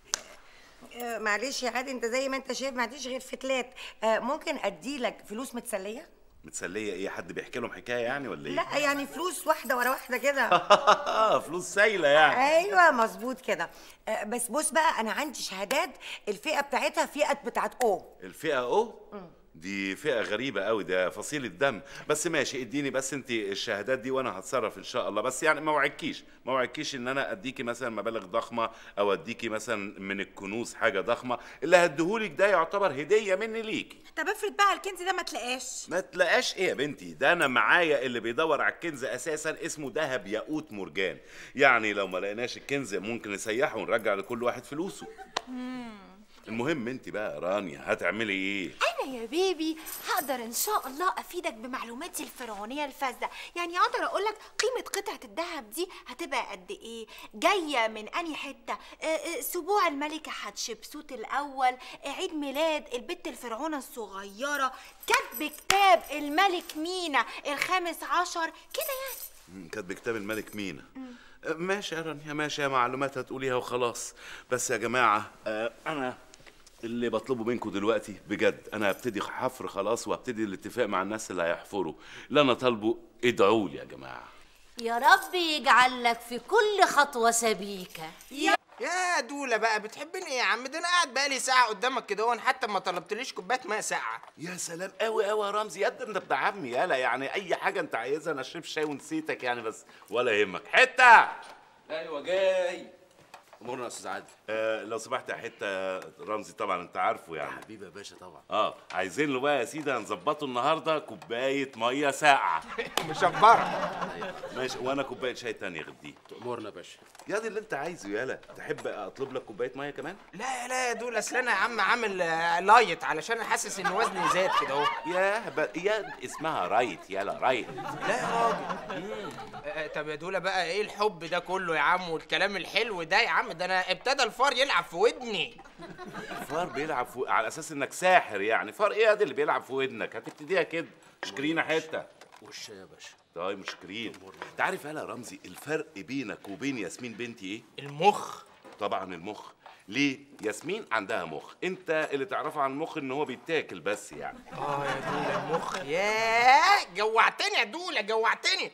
آه، معلش يا عاد انت زي ما انت شايف ما عنديش غير فتلات آه، ممكن اديلك فلوس متسليه متسلية إيه حد بيحكي لهم حكاية يعني ولا إيه؟ لا يعني فلوس واحده ورا واحده كده فلوس سايلة يعني ايوه مظبوط كده آه، بس بص بقى انا عندي شهادات الفئه بتاعتها فئه بتاعت او الفئة أو دي فئة غريبة قوي ده فصيلة دم بس ماشي اديني بس انت الشهادات دي وانا هتصرف ان شاء الله بس يعني ما وعدكيش ما وعدكيش ان انا اديكي مثلا مبالغ ضخمة او اديكي مثلا من الكنوز حاجة ضخمة اللي هديهولك ده يعتبر هدية مني ليكي طب افرض بقى الكنز ده ما تلاقاش ما تلاقاش ايه يا بنتي ده انا معايا اللي بيدور على الكنز اساسا اسمه دهب ياقوت مرجان يعني لو ما لقيناش الكنز ممكن نسيحه ونرجع لكل واحد فلوسه المهم انت بقى يا رانيا هتعملي ايه انا يا بيبي هقدر ان شاء الله افيدك بمعلوماتي الفرعونيه الفاسده يعني اقدر اقول لك قيمه قطعه الذهب دي هتبقى قد ايه جايه من انهي حته آه، آه، سبوع الملكه حتشبسوت الاول آه، عيد ميلاد البت الفرعونه الصغيره كتب كتاب الملك مينا الخامس عشر كده يعني مم، كاتب كتاب الملك مينا أه، ماشي يا رانيا ماشي يا معلومات هتقوليها وخلاص بس يا جماعة أه، أنا اللي بطلبه منكم دلوقتي بجد أنا هبتدي حفر خلاص وهبتدي الاتفاق مع الناس اللي هيحفروا اللي أنا طالبه ادعوا لي يا جماعة يا رب يجعل لك في كل خطوه سبيكه يا دولة بقى بتحبني ايه يا عم ده انا قاعد بقالي ساعة قدامك كده وأنا حتى ما طلبتليش كوباية ماء ساقعة يا سلام قوي قوي يا رمزي يا انت ابن عمي يالا يعني اي حاجه انت عايزها انا اشرب شاي ونسيتك يعني بس ولا يهمك حته ايوه جاي امورنا يا استاذ عادل آه لو سمحت يا حته رمزي طبعا انت عارفه يعني حبيبي يا باشا طبعا اه عايزين له بقى يا سيدي هنظبطه النهارده كوبايه ميه ساقعه مشبرة ماشي وانا كوبايه شاي تانية غديه تأمرنا يا باشا يا دي اللي انت عايزه يالا تحب اطلب لك كوبايه ميه كمان لا لا يا دولة اصل انا يا عم عامل آه، لايت علشان انا حاسس ان وزني زاد كده اهو يا ب... يا اسمها رايت يالا رايت لا يا راجل آه، طب يا دولة بقى ايه الحب ده كله يا عم والكلام الحلو ده يا عم ده انا ابتدى الفار يلعب في ودني فار بيلعب في... على اساس انك ساحر يعني فار ايه ده اللي بيلعب في ودنك هتبتديها كده شكرينا حته وش يا باشا طيب مشكرين انت عارف يالا يا رمزي الفرق بينك وبين ياسمين بنتي ايه المخ طبعا المخ ليه ياسمين عندها مخ انت اللي تعرفه عن المخ ان هو بيتاكل بس يعني اه يا دولة المخ ياه جوعتني يا دولة جوعتني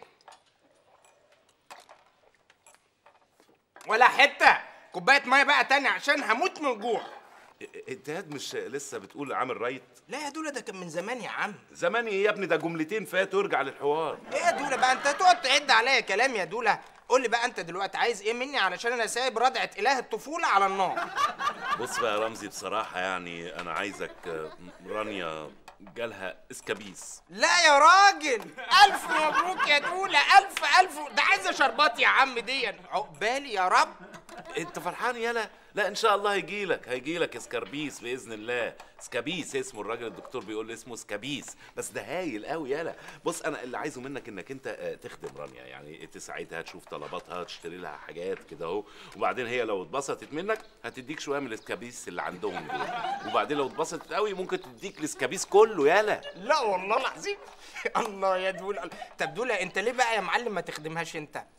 ولا حتة كوباية مية بقى تاني عشان هموت من الجوع انت ياد مش لسه بتقول عامل رايت لا يا دولة ده كان من زمان يا عم زمان ايه يا ابني ده جملتين فاتوا ارجع للحوار ايه يا دولة بقى انت تقعد تعد عليا كلام يا دولة قول لي بقى انت دلوقتي عايز ايه مني علشان انا سايب ردعة اله الطفولة على النار بص بقى يا رمزي بصراحة يعني أنا عايزك آه، رانيا جالها اسكابيس لا يا راجل الف مبروك يا دولة الف الف ده عايزة شربات يا عم دي عقبالي يا رب انت فرحان يالا لا ان شاء الله هيجيلك هيجيلك اسكربيس باذن الله سكابيس اسمه الراجل الدكتور بيقول لي اسمه سكابيس بس ده هايل قوي يالا بص انا اللي عايزه منك انك انت آه، تخدم رانيا يعني تساعدها تشوف طلباتها تشتري لها حاجات كده اهو وبعدين هي لو اتبسطت منك هتديك شويه من الاسكابيس اللي عندهم دول وبعدين لو اتبسطت قوي ممكن تديك الاسكابيس كله يالا لا والله العظيم الله يا دولة طب دولة انت ليه بقى يا معلم ما تخدمهاش انت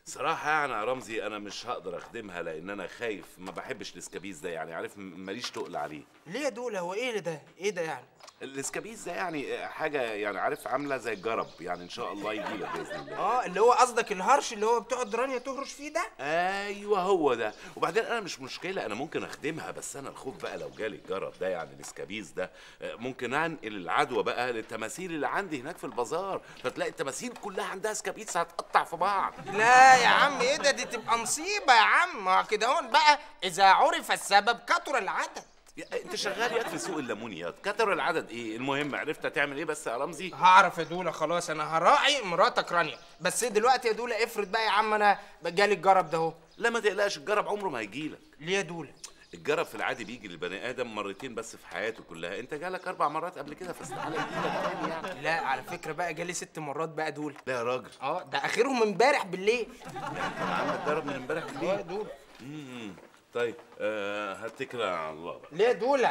صراحة يعني يا رمزي أنا مش هقدر أخدمها لأن أنا خايف ما بحبش الإسكابيز ده يعني عارف م- ماليش تقل عليه ليه يا دول هو ايه ده ايه ده يعني الإسكابيز ده يعني حاجة يعني عارف عاملة زي الجرب يعني إن شاء الله يجي لك بإذن الله اه اللي هو قصدك الهرش اللي هو بتقعد رانيا تهرش فيه ده ايوه هو ده وبعدين انا مش مشكله انا ممكن اخدمها بس انا الخوف بقى لو جالي الجرب ده يعني الاسكابيز ده آه، ممكن انقل العدوى بقى للتماثيل اللي عندي هناك في البازار فتلاقي التماثيل كلها عندها سكابيز هتقطع في بعض لا يا عم ايه ده دي تبقى مصيبه يا عم ما كده هون بقى اذا عرف السبب كثر العدد يا- انت شغال ياد في سوق الليمونيات كتر العدد ايه المهم عرفت هتعمل ايه بس يا رمزي هعرف يا دولا خلاص انا هراعي مراتك رانيا بس دلوقتي يا دولا افرض بقى يا عم انا جالي الجرب ده اهو لا ما تقلقش الجرب عمره ما هيجيلك ليه يا دولا الجرب في العادي بيجي للبني ادم مرتين بس في حياته كلها انت جالك اربع مرات قبل كده فاستحاله يجيلك تاني يعني لا على فكره بقى جالي ست مرات بقى دول لا يا راجل اه ده اخرهم امبارح بالليل كان عندك جرب من امبارح اه يا بالليل دولا امم طيب آه هتكل على الله بقى ليه يا دولا